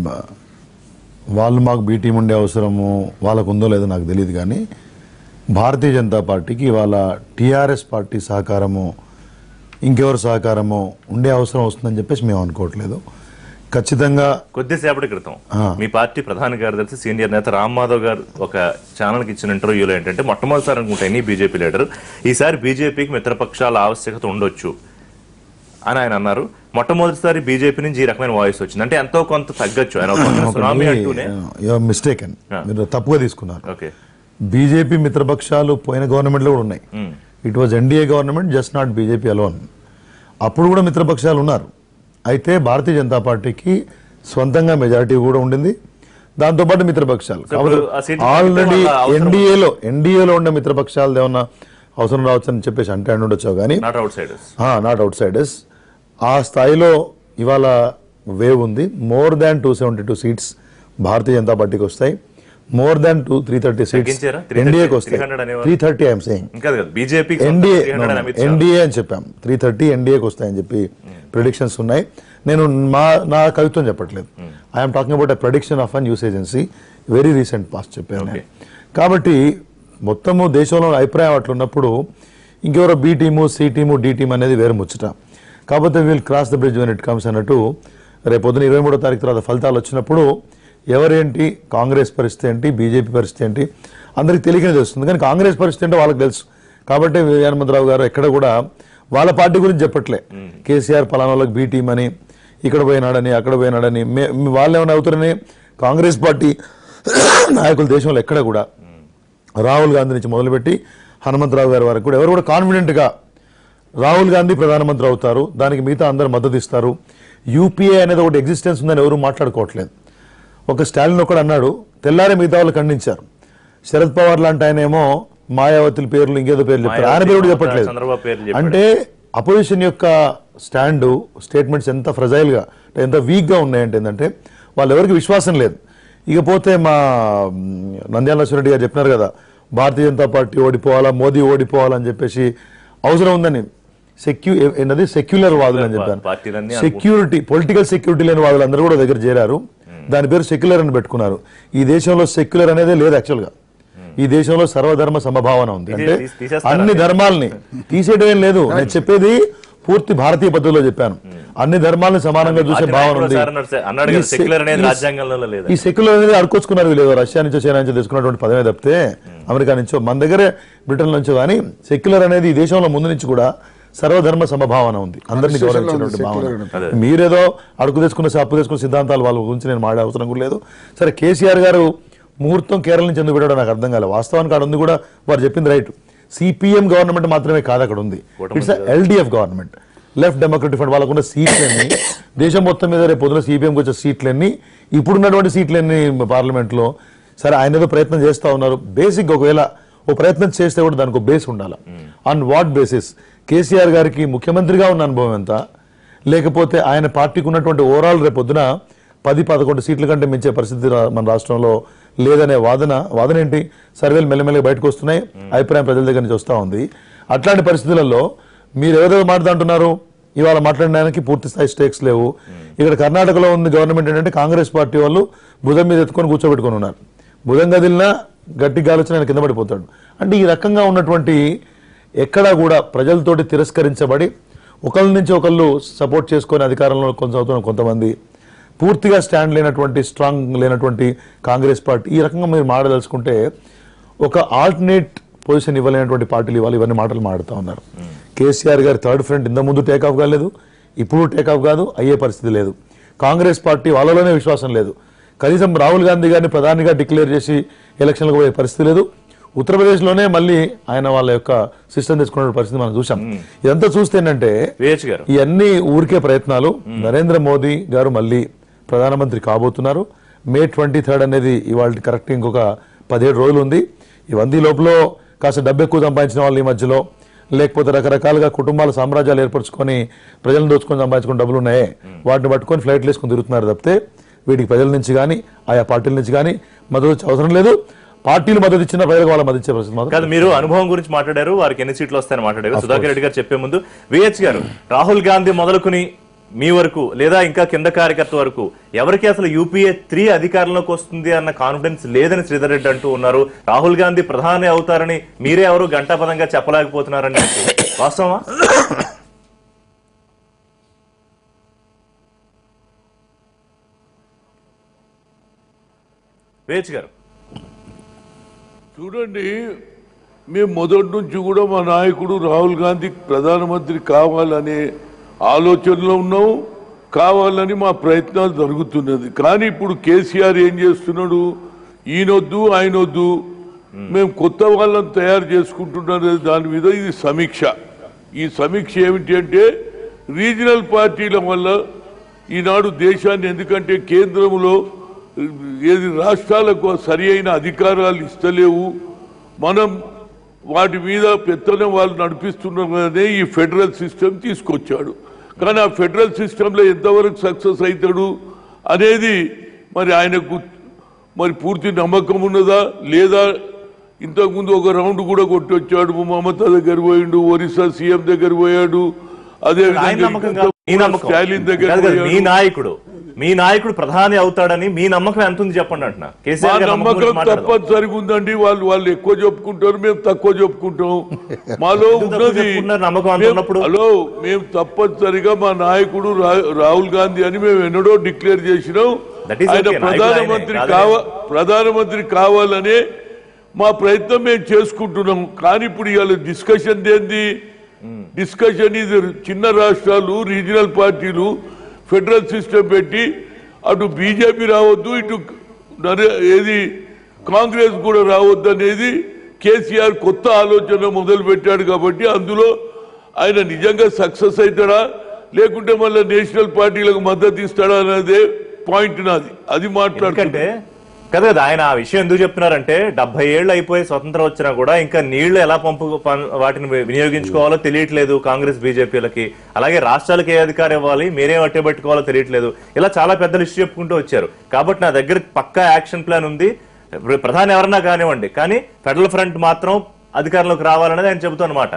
[SPEAKER 5] వాళ్ళు మాకు బీ టీం ఉండే అవసరము వాళ్ళకు ఉందో లేదో నాకు తెలియదు కానీ భారతీయ జనతా పార్టీకి ఇవాళ టీఆర్ఎస్ పార్టీ సహకారము ఇంకెవరి సహకారము ఉండే అవసరం వస్తుందని చెప్పేసి మేము అనుకోవట్లేదు ఖచ్చితంగా
[SPEAKER 1] కొద్దిసేపటి క్రితం
[SPEAKER 5] ఆ.
[SPEAKER 1] మీ పార్టీ ప్రధాన కార్యదర్శి సీనియర్ నేత రామ్ మాధవ్ గారు ఒక ఛానల్కి ఇచ్చిన ఇంటర్వ్యూలో ఏంటంటే మొట్టమొదటిసారి అనుకుంటా ఎనీ బీజేపీ లీడర్ ఈసారి బీజేపీకి మిత్రపక్షాల ఆవశ్యకత ఉండొచ్చు అని ఆయన అన్నారు మొట్టమొదటిసారి బీజేపీ నుంచి ఈ రకమైన వాయిస్ వచ్చింది అంటే ఎంతో కొంత తగ్గొచ్చు ఆయన ఒక పక్కన సునామీ అంటూనే
[SPEAKER 5] మిస్టేక్ అని
[SPEAKER 1] ఆ.
[SPEAKER 5] మీరు తప్పుగా తీసుకున్నారు
[SPEAKER 1] ఓకే
[SPEAKER 5] బీజేపీ మిత్రపక్షాలు పోయిన గవర్నమెంట్లో కూడా ఉన్నాయి it was NDA government just not BJP alone అప్పుడు కూడా మిత్రపక్షాలు ఉన్నారు అయితే భారతీయ జనతా పార్టీకి స్వంతంగా మెజారిటీ కూడా ఉండింది దాంతోపాటు మిత్రపక్షాలు
[SPEAKER 1] సో ఇప్పుడు ఆ సీట్లు
[SPEAKER 5] ఆల్రెడీ
[SPEAKER 1] తగ్గితే వాళ్ళ అవసరం
[SPEAKER 5] ఎన్డీఏలో ఎన్డీఏలో ఉండే మిత్రపక్షాలు ఏమన్నా అవసరం రావచ్చు అని చెప్పేసి అంటే అని ఉండొచ్చు కానీ
[SPEAKER 1] not outsiders
[SPEAKER 5] not outsiders ఆ స్థాయిలో ఇవాళ వేవ్ ఉంది more than two seventy two seats Bharatiya Janata పార్టీకి వస్తాయి more than two three thirty seats
[SPEAKER 1] తగ్గించారా? 330,
[SPEAKER 5] ఎన్డీఏకి వస్తాయి
[SPEAKER 1] 300 అనేవారు.
[SPEAKER 5] త్రీ థర్టీ ఐఎమ్ సేయింగ్
[SPEAKER 1] ఇంకా కదా బీజేపీ
[SPEAKER 5] ఎన్డీఏ ఎన్డీఏ అని చెప్పాం త్రీ థర్టీ ఎన్డీఏకి వస్తాయని చెప్పి ప్రిడిక్షన్స్ ఉన్నాయి నేను మా నా కవిత్వం చెప్పట్లేదు I'm talking about a prediction of an news agency very recent past చెప్పాను నేను. కాబట్టి మొత్తము దేశంలో అభిప్రాయం అట్లా ఉన్నప్పుడు ఇంకెవరో B team C team D team అనేది వేరే ముచ్చట కాకపోతే we'll cross the bridge when it comes అన్నట్టు రేపు పొద్దున ఇరవై మూడో తారీఖు తర్వాత ఫలితాలు వచ్చినప్పుడు ఎవరేంటి కాంగ్రెస్ పరిస్థితి ఏంటి బీజేపీ పరిస్థితి ఏంటి అందరికి తెలియకనే తెలుస్తుంది కానీ కాంగ్రెస్ పరిస్థితి ఏంటో వాళ్ళకి తెలుసు కాబట్టి హనుమంతరావు గారు ఎక్కడ కూడా వాళ్ళ పార్టీ గురించి చెప్పట్లే కేసీఆర్ పలానా వాళ్ళకి బీ టీం అని ఇక్కడ పోయినాడని అక్కడ పోయినాడని మే- వాళ్ళు ఏమైనా అవుతారని కాంగ్రెస్ పార్టీ నాయకులు దేశంలో ఎక్కడ కూడా రాహుల్ గాంధీ నుంచి మొదలుపెట్టి హనుమంతరావు గారి వరకు కూడా ఎవరు కూడా కాన్ఫిడెంట్గా రాహుల్ గాంధీ ప్రధానమంత్రి అవుతారు దానికి మిగతా అందరు మద్దతు ఇస్తారు యూపీఏ అనేది ఒకటి ఎగ్జిస్టెన్స్ ఉందని ఎవరు మాట్లాడుకోవట్లేదు ఒక స్టాలిన్ ఒకడు అన్నాడు తెల్లారే మిగతా వాళ్ళు ఖండించారు శరద్ పవార్ లాంటి ఆయన ఏమో మాయావతుల పేర్లు ఇంకేదో పేర్లు చెప్తారు ఆయన పేరు కూడా చెప్పట్లేదు
[SPEAKER 1] చంద్రబాబు పేర్లు చెప్పాడు.
[SPEAKER 5] అంటే అపోజిషన్ యొక్క స్టాండ్ స్టేట్మెంట్స్ ఎంత ఫ్రజైల్ గా అంటే ఎంత వీక్ గా ఉన్నాయంటే ఏంటంటే వాళ్ళు ఎవరికి విశ్వాసం లేదు ఇకపోతే మా మ్, నంద్యాల నరసింహారెడ్డి గారు చెప్పినారు కదా భారతీయ జనతా పార్టీ ఓడిపోవాలా మోదీ ఓడిపోవాలని చెప్పేసి అవసరం ఉందని సెక్యూ ఏంటది సెక్యులర్ వాదులు అని చెప్పాను
[SPEAKER 1] పార్టీలన్నీ
[SPEAKER 5] సెక్యూరిటీ పొలిటికల్ సెక్యూరిటీ లేని వాళ్ళు అందరూ కూడా దగ్గర చేరారు దాని పేరు సెక్యులర్ అని పెట్టుకున్నారు ఈ దేశంలో సెక్యులర్ అనేది లేదు యాక్చువల్ గా ఈ దేశంలో సర్వధర్మ సమభావన ఉంది
[SPEAKER 1] తీసే-
[SPEAKER 5] అంటే
[SPEAKER 1] తీస్- తీసేస్తారా?
[SPEAKER 5] అన్ని ధర్మాలని తీసేయడం ఏం లేదు నేను చెప్పేది పూర్తి భారతీయ పద్ధతిలో చెప్పాను అన్ని ధర్మాలను సమానంగా చూసే
[SPEAKER 1] పార్టీ
[SPEAKER 5] భావన
[SPEAKER 1] నాయకుడు
[SPEAKER 5] ఉంది
[SPEAKER 1] సార్ అన్నారు సార్, అన్నాడు
[SPEAKER 5] ఈ
[SPEAKER 1] కదా,
[SPEAKER 5] సె-
[SPEAKER 1] సెక్యులర్ అనేది
[SPEAKER 5] ఈ-
[SPEAKER 1] రాజ్యాంగంలో లేదు
[SPEAKER 5] ఈ సెక్యులర్ అనేది అడుకొచ్చుకున్నారు వీళ్ళు ఏదో రష్యా నుంచో చైనా నుంచో తీసుకున్నటువంటి పదమే తప్పితే అమెరికా నుంచో మన దగ్గరే బ్రిటన్ నుంచో కానీ సెక్యులర్ అనేది ఈ దేశంలో ముందు నుంచి కూడా సర్వధర్మ సమభావన ఉంది అందరినీ
[SPEAKER 4] Constitution లో ఉంది
[SPEAKER 5] గౌరవించినటువంటి
[SPEAKER 4] secular
[SPEAKER 5] భావన
[SPEAKER 4] అనేది.
[SPEAKER 5] మీరేదో అడుగు తెచ్చుకున్న అప్పు తెచ్చుకున్న సిద్ధాంతాలు వాళ్ళ గురించి నేను మాడే అవసరం కూడా లేదు సరే కేసీఆర్ గారు ముహూర్తం కేరళ నుంచి ఎందుకు పెట్టాడో నాకు అర్థం కాలేదు వాస్తవానికి అక్కడ ఉంది కూడా వారు చెప్పింది రైట్ సిపిఎం గవర్నమెంట్ మాత్రమే కాదు అక్కడ ఉంది it's LDF government left democratic front వాళ్ళకున్న సీట్లన్నీ దేశం మొత్తం మీద రేపు పొద్దున సిపిఎంకి వచ్చే సీట్లన్నీ ఇప్పుడున్నటువంటి సీట్లన్నీ పార్లమెంట్లో సరే ఆయన ఏదో ప్రయత్నం చేస్తా ఉన్నారు బేసిక్ ఒకవేళ ఓ ప్రయత్నం చేస్తే కూడా దానికి ఒక బేస్ ఉండాలి ఆన్ వాట్ బేసిస్ కేసీఆర్ గారికి ముఖ్యమంత్రిగా ఉన్న అనుభవం ఎంత లేకపోతే ఆయన పార్టీకి ఉన్నటువంటి ఓవరాల్ రేపు పొద్దున పది పదకొండు సీట్ల కంటే మించే పరిస్థితి రా- మన రాష్ట్రంలో లేదనే వాదన వాదన ఏంటి సర్వేలు మెల్లమెల్లగా బయటకు వస్తున్నాయి అభిప్రాయం ప్రజల దగ్గర నుంచి వస్తూ ఉంది అట్లాంటి పరిస్థితులలో మీరు ఎవరెవరు మాట్లాడుతున్నారు ఇవాళ మాట్లాడడానికి పూర్తి స్థాయి స్టేక్స్ లేవు ఇక్కడ కర్ణాటకలో ఉంది గవర్నమెంట్ ఏంటంటే కాంగ్రెస్ పార్టీ వాళ్ళు భుజం మీద ఎత్తుకొని కూర్చోబెట్టుకొని ఉన్నారు భుజం కదిలినా గట్టి గాలిచిన ఆయన కింద పడిపోతాడు అంటే ఈ రకంగా ఉన్నటువంటి ఎక్కడా కూడా ప్రజలతోటి తిరస్కరించబడి ఒకళ్ళ నుంచి ఒకళ్ళు సపోర్ట్ చేసుకొని అధికారంలో కొనసాగుతున్న కొంతమంది పూర్తిగా స్టాండ్ లేనటువంటి స్ట్రాంగ్ లేనటువంటి కాంగ్రెస్ పార్టీ ఈ రకంగా మీరు మాడదలుచుకుంటే ఒక ఆల్టర్నేట్ పొజిషన్ ఇవ్వలేనటువంటి పార్టీలు ఇవ్వాలి ఇవన్నీ మాటలు మాడుతూ ఉన్నారు కేసీఆర్ గారి థర్డ్ ఫ్రంట్ ఇంత ముందు టేక్ ఆఫ్ కాలేదు ఇప్పుడు టేక్ ఆఫ్ కాదు అయ్యే పరిస్థితి లేదు కాంగ్రెస్ పార్టీ వాళ్ళలోనే విశ్వాసం లేదు కనీసం రాహుల్ గాంధీ గారిని ప్రధానిగా డిక్లేర్ చేసి ఎలక్షన్లకు పోయే పరిస్థితి లేదు ఉత్తరప్రదేశ్లోనే మళ్ళీ ఆయన వాళ్ళ యొక్క సిస్టమ్ తెచ్చుకున్న పరిస్థితి మనం చూసాం ఇదంతా చూస్తే ఏంటంటే
[SPEAKER 1] విహెచ్ గారు
[SPEAKER 5] ఇవన్నీ ఊరికే ప్రయత్నాలు నరేంద్ర మోదీ గారు మళ్ళీ ప్రధానమంత్రి కాబోతున్నారు మే ట్వంటీ థర్డ్ అనేది ఇవాళ కరెక్ట్ ఇంకొక పదిహేడు రోజులు ఉంది ఇవన్నీ లోపల కాస్త డబ్బు ఎక్కువ సంపాదించిన వాళ్ళు ఈ మధ్యలో లేకపోతే రకరకాలుగా కుటుంబాల సామ్రాజ్యాలు ఏర్పరచుకొని ప్రజలను దోచుకొని సంపాదించుకుని డబ్బులు ఉన్నాయే వాటిని పట్టుకొని ఫ్లైట్లు వేసుకొని తిరుగుతున్నారు తప్పితే వీటికి ప్రజల నుంచి కానీ ఆయా పార్టీల నుంచి కానీ మద్దతు వచ్చే అవసరం లేదు పార్టీలు మద్దతు ఇచ్చిన ప్రజలకు వాళ్ళ మద్దతు ఇచ్చే పరిస్థితి మాత్రం
[SPEAKER 1] కాదు మీరు అనుభవం గురించి మాట్లాడారు వారికి ఎన్ని సీట్లు వస్తాయని మాట్లాడారు సుధాకర్ రెడ్డి గారు చెప్పే ముందు విహెచ్ గారు రాహుల్ గాంధీ మొదలుకుని మీ వరకు లేదా ఇంకా కింద కార్యకర్త వరకు ఎవరికి అసలు యూపీఏ త్రీ అధికారంలోకి వస్తుంది అన్న కాన్ఫిడెన్స్ లేదని శ్రీధర్ రెడ్డి అంటూ ఉన్నారు రాహుల్ గాంధీ ప్రధాని అవుతారని మీరే ఎవరు గంటాపదంగా చెప్పలేకపోతున్నారని వాస్తవమా విహెచ్ గారు
[SPEAKER 2] చూడండి మేము మొదటి నుంచి కూడా మా నాయకుడు రాహుల్ గాంధీ ప్రధానమంత్రి కావాలనే ఆలోచనలో ఉన్నాం కావాలని మా ప్రయత్నాలు జరుగుతున్నది కానీ ఇప్పుడు కేసీఆర్ ఏం చేస్తున్నాడు ఈయనొద్దు ఆయనొద్దు మేము కొత్త వాళ్ళని తయారు చేసుకుంటున్నది దాని మీద ఇది సమీక్ష ఈ సమీక్ష ఏమిటి అంటే రీజనల్ పార్టీల వల్ల ఈనాడు దేశాన్ని ఎందుకంటే కేంద్రంలో ఏది రాష్ట్రాలకు సరి అయిన అధికారాలు ఇస్తలేవు మనం వాటి మీద పెత్తనం వాళ్ళు నడిపిస్తున్నారనే ఈ ఫెడరల్ సిస్టమ్ తీసుకొచ్చాడు కానీ ఆ ఫెడరల్ సిస్టంలో ఎంతవరకు సక్సెస్ అవుతాడు అనేది మరి ఆయనకు మరి పూర్తి నమ్మకం ఉన్నదా లేదా ఇంతకుముందు ఒక రౌండ్ కూడా కొట్టొచ్చాడు మమతా దగ్గర పోయిండు ఒరిస్సా సీఎం దగ్గర పోయాడు అదే
[SPEAKER 1] ఆయన
[SPEAKER 2] విధంగా
[SPEAKER 1] నమ్మకం కాదు, మీ నమ్మకం
[SPEAKER 2] స్టాలిన్ దగ్గర
[SPEAKER 1] కాదు కాదు, మీ
[SPEAKER 2] పోయాడు
[SPEAKER 1] నాయకుడు మీ నాయకుడు ప్రధాని అవుతాడని మీ నమ్మకం ఎంత ఉంది చెప్పండి అంటున్నా
[SPEAKER 2] మా
[SPEAKER 1] కేసీఆర్ గారి నమ్మకం
[SPEAKER 2] నమ్మకం
[SPEAKER 1] గురించి మాట్లాడదాం.
[SPEAKER 2] తప్పనిసరిగా ఉందండి వాళ్ళు వాళ్ళు ఎక్కువ చెప్పుకుంటారు మేము తక్కువ చెప్పుకుంటాం మాలో
[SPEAKER 1] ఎందుకు తక్కువ
[SPEAKER 2] ఉన్నది
[SPEAKER 1] చెప్పుకుంటున్నారు నమ్మకం అంత
[SPEAKER 2] మేము-
[SPEAKER 1] ఉన్నప్పుడు?
[SPEAKER 2] హలో మేము తప్పనిసరిగా మా నాయకుడు రా- రాహుల్ గాంధీ అని మేము ఎన్నడో డిక్లేర్ చేసినాం
[SPEAKER 1] That is
[SPEAKER 2] ఆయన
[SPEAKER 1] okay. నాయకుడు
[SPEAKER 2] ప్రధానమంత్రి
[SPEAKER 1] ఆయనే,
[SPEAKER 2] కావ
[SPEAKER 1] కాదనే.
[SPEAKER 2] ప్రధానమంత్రి కావాలనే మా ప్రయత్నం మేము చేసుకుంటున్నాం కానీ ఇప్పుడు ఇవాళ డిస్కషన్ ఏంది డిస్కషన్ ఇది చిన్న రాష్ట్రాలు రీజనల్ పార్టీలు ఫెడరల్ సిస్టమ్ పెట్టి అటు బీజేపీ రావద్దు ఇటు నరే- ఏది కాంగ్రెస్ కూడా రావద్దు అనేది కేసీఆర్ కొత్త ఆలోచన మొదలు పెట్టాడు కాబట్టి అందులో ఆయన నిజంగా సక్సెస్ అవుతాడా లేకుంటే మళ్ళీ నేషనల్ పార్టీలకు మద్దతు ఇస్తాడా అనేది పాయింట్ నాది అది
[SPEAKER 1] ఎందుకంటే
[SPEAKER 2] మాట్లాడుతుంటే
[SPEAKER 1] కదా కదా ఆయన ఆ విషయం ఎందుకు చెప్తున్నారంటే డెబ్బై ఏళ్ళు అయిపోయి స్వతంత్రం వచ్చినా కూడా ఇంకా నీళ్లు ఎలా పంపు పన్- వాటిని వినియోగించుకోవాలో తెలియట్లేదు కాంగ్రెస్ బీజేపీలకి అలాగే రాష్ట్రాలకు ఏ అధికారం ఇవ్వాలి మీరేం అట్టే పెట్టుకోవాలో తెలియట్లేదు ఇలా చాలా పెద్ద లిస్ట్ చెప్పుకుంటూ వచ్చారు కాబట్టి నా దగ్గర పక్కా యాక్షన్ ప్లాన్ ఉంది ప్రధాని ఎవరన్నా కానివ్వండి కానీ ఫెడరల్ ఫ్రంట్ మాత్రం అధికారంలోకి రావాలనేది ఆయన చెబుతున్నమాట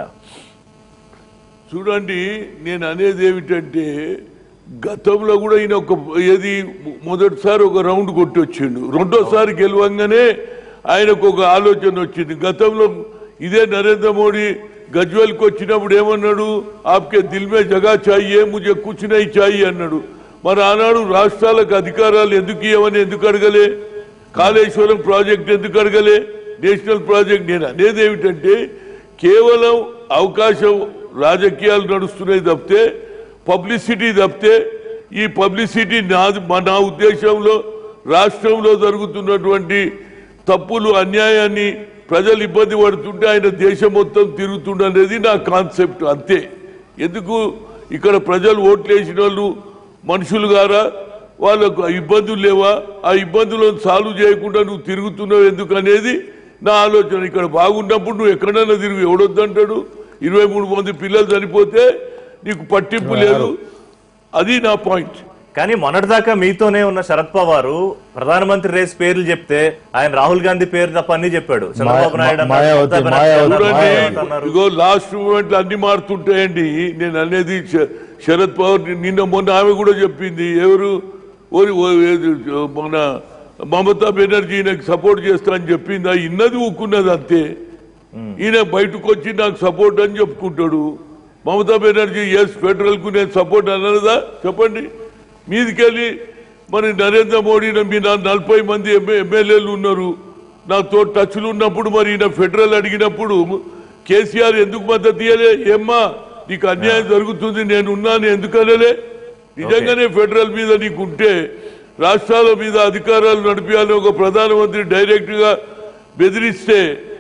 [SPEAKER 2] చూడండి నేను అనేది ఏమిటంటే గతంలో కూడా ఈయన ఒక ఏది మొదటిసారి ఒక రౌండ్ కొట్టి వచ్చిండు రెండోసారి గెలవంగానే ఆయనకు ఒక ఆలోచన వచ్చింది గతంలో ఇదే నరేంద్ర మోడీ గజ్వెల్కి వచ్చినప్పుడు ఏమన్నాడు ఆప్కే దిల్ మే జగా చాయే ముజే కుచ్ నై చాయి అన్నాడు మరి ఆనాడు రాష్ట్రాలకు అధికారాలు ఎందుకు ఇవ్వమని ఎందుకు అడగలే కాళేశ్వరం ప్రాజెక్ట్ ఎందుకు అడగలే నేషనల్ ప్రాజెక్ట్ నేను అనేది ఏమిటంటే కేవలం అవకాశం రాజకీయాలు నడుస్తున్నాయి తప్పితే పబ్లిసిటీ తప్పితే ఈ పబ్లిసిటీ నా నా ఉద్దేశంలో రాష్ట్రంలో జరుగుతున్నటువంటి తప్పులు అన్యాయాన్ని ప్రజలు ఇబ్బంది పడుతుంటే ఆయన దేశం మొత్తం తిరుగుతుండనేది నా కాన్సెప్ట్ అంతే ఎందుకు ఇక్కడ ప్రజలు ఓట్లు వేసిన వాళ్ళు మనుషులు గారా వాళ్ళకు ఆ ఇబ్బందులు లేవా ఆ ఇబ్బందులను సాల్వ్ చేయకుండా నువ్వు తిరుగుతున్నావు ఎందుకు అనేది నా ఆలోచన ఇక్కడ బాగున్నప్పుడు నువ్వు ఎక్కడైనా తిరుగు ఎవడొద్దంటాడు ఇరవై మూడు మంది పిల్లలు చనిపోతే నీకు పట్టింపు లేదు అది నా పాయింట్
[SPEAKER 1] కానీ మొన్నటిదాకా మీతోనే ఉన్న శరద్ పవార్ ప్రధానమంత్రి రేస్ పేర్లు చెప్తే ఆయన రాహుల్ గాంధీ పేరు తప్ప అన్ని చెప్పాడు చంద్రబాబు నాయుడు అన్నారు,
[SPEAKER 5] మాయావతి,
[SPEAKER 1] మమతా బెనర్జీ
[SPEAKER 5] మాయావతి,
[SPEAKER 1] అన్నారు,
[SPEAKER 2] చూడండి
[SPEAKER 1] మాయావతి అన్నారు.
[SPEAKER 2] ఇగో లాస్ట్ మూమెంట్ అన్ని మారుతుంటాయండి నేను అనేది శ- శరద్ పవార్ ని- నిన్న మొన్న ఆమె కూడా చెప్పింది ఎవరు ఓరి ఓ- ఏది, మన మమతా బెనర్జీ నాకు సపోర్ట్ చేస్తా అని చెప్పింది ఆ ఇన్నది ఊక్కున్నది అంతే ఈయన బయటకు వచ్చి నాకు సపోర్ట్ అని చెప్పుకుంటాడు మమతా బెనర్జీ ఎస్ ఫెడరల్ కు నేను సపోర్ట్ అన్నదా చెప్పండి మీదికెళ్ళి మరి నరేంద్ర మోడీ మీ నా నలభై మంది ఎమ్మె- ఎమ్మెల్యేలు ఉన్నారు నాతో టచ్లు ఉన్నప్పుడు మరి ఈయన ఫెడరల్ అడిగినప్పుడు కేసీఆర్ ఎందుకు మద్దతు ఇయ్యలే ఏమ్మా నీకు అన్యాయం జరుగుతుంది నేను ఉన్నాను ఎందుకు అనలే నిజంగానే ఫెడరల్ మీద నీకు ఉంటే రాష్ట్రాల మీద అధికారాలు నడిపించాలని ఒక ప్రధానమంత్రి డైరెక్ట్ గా బెదిరిస్తే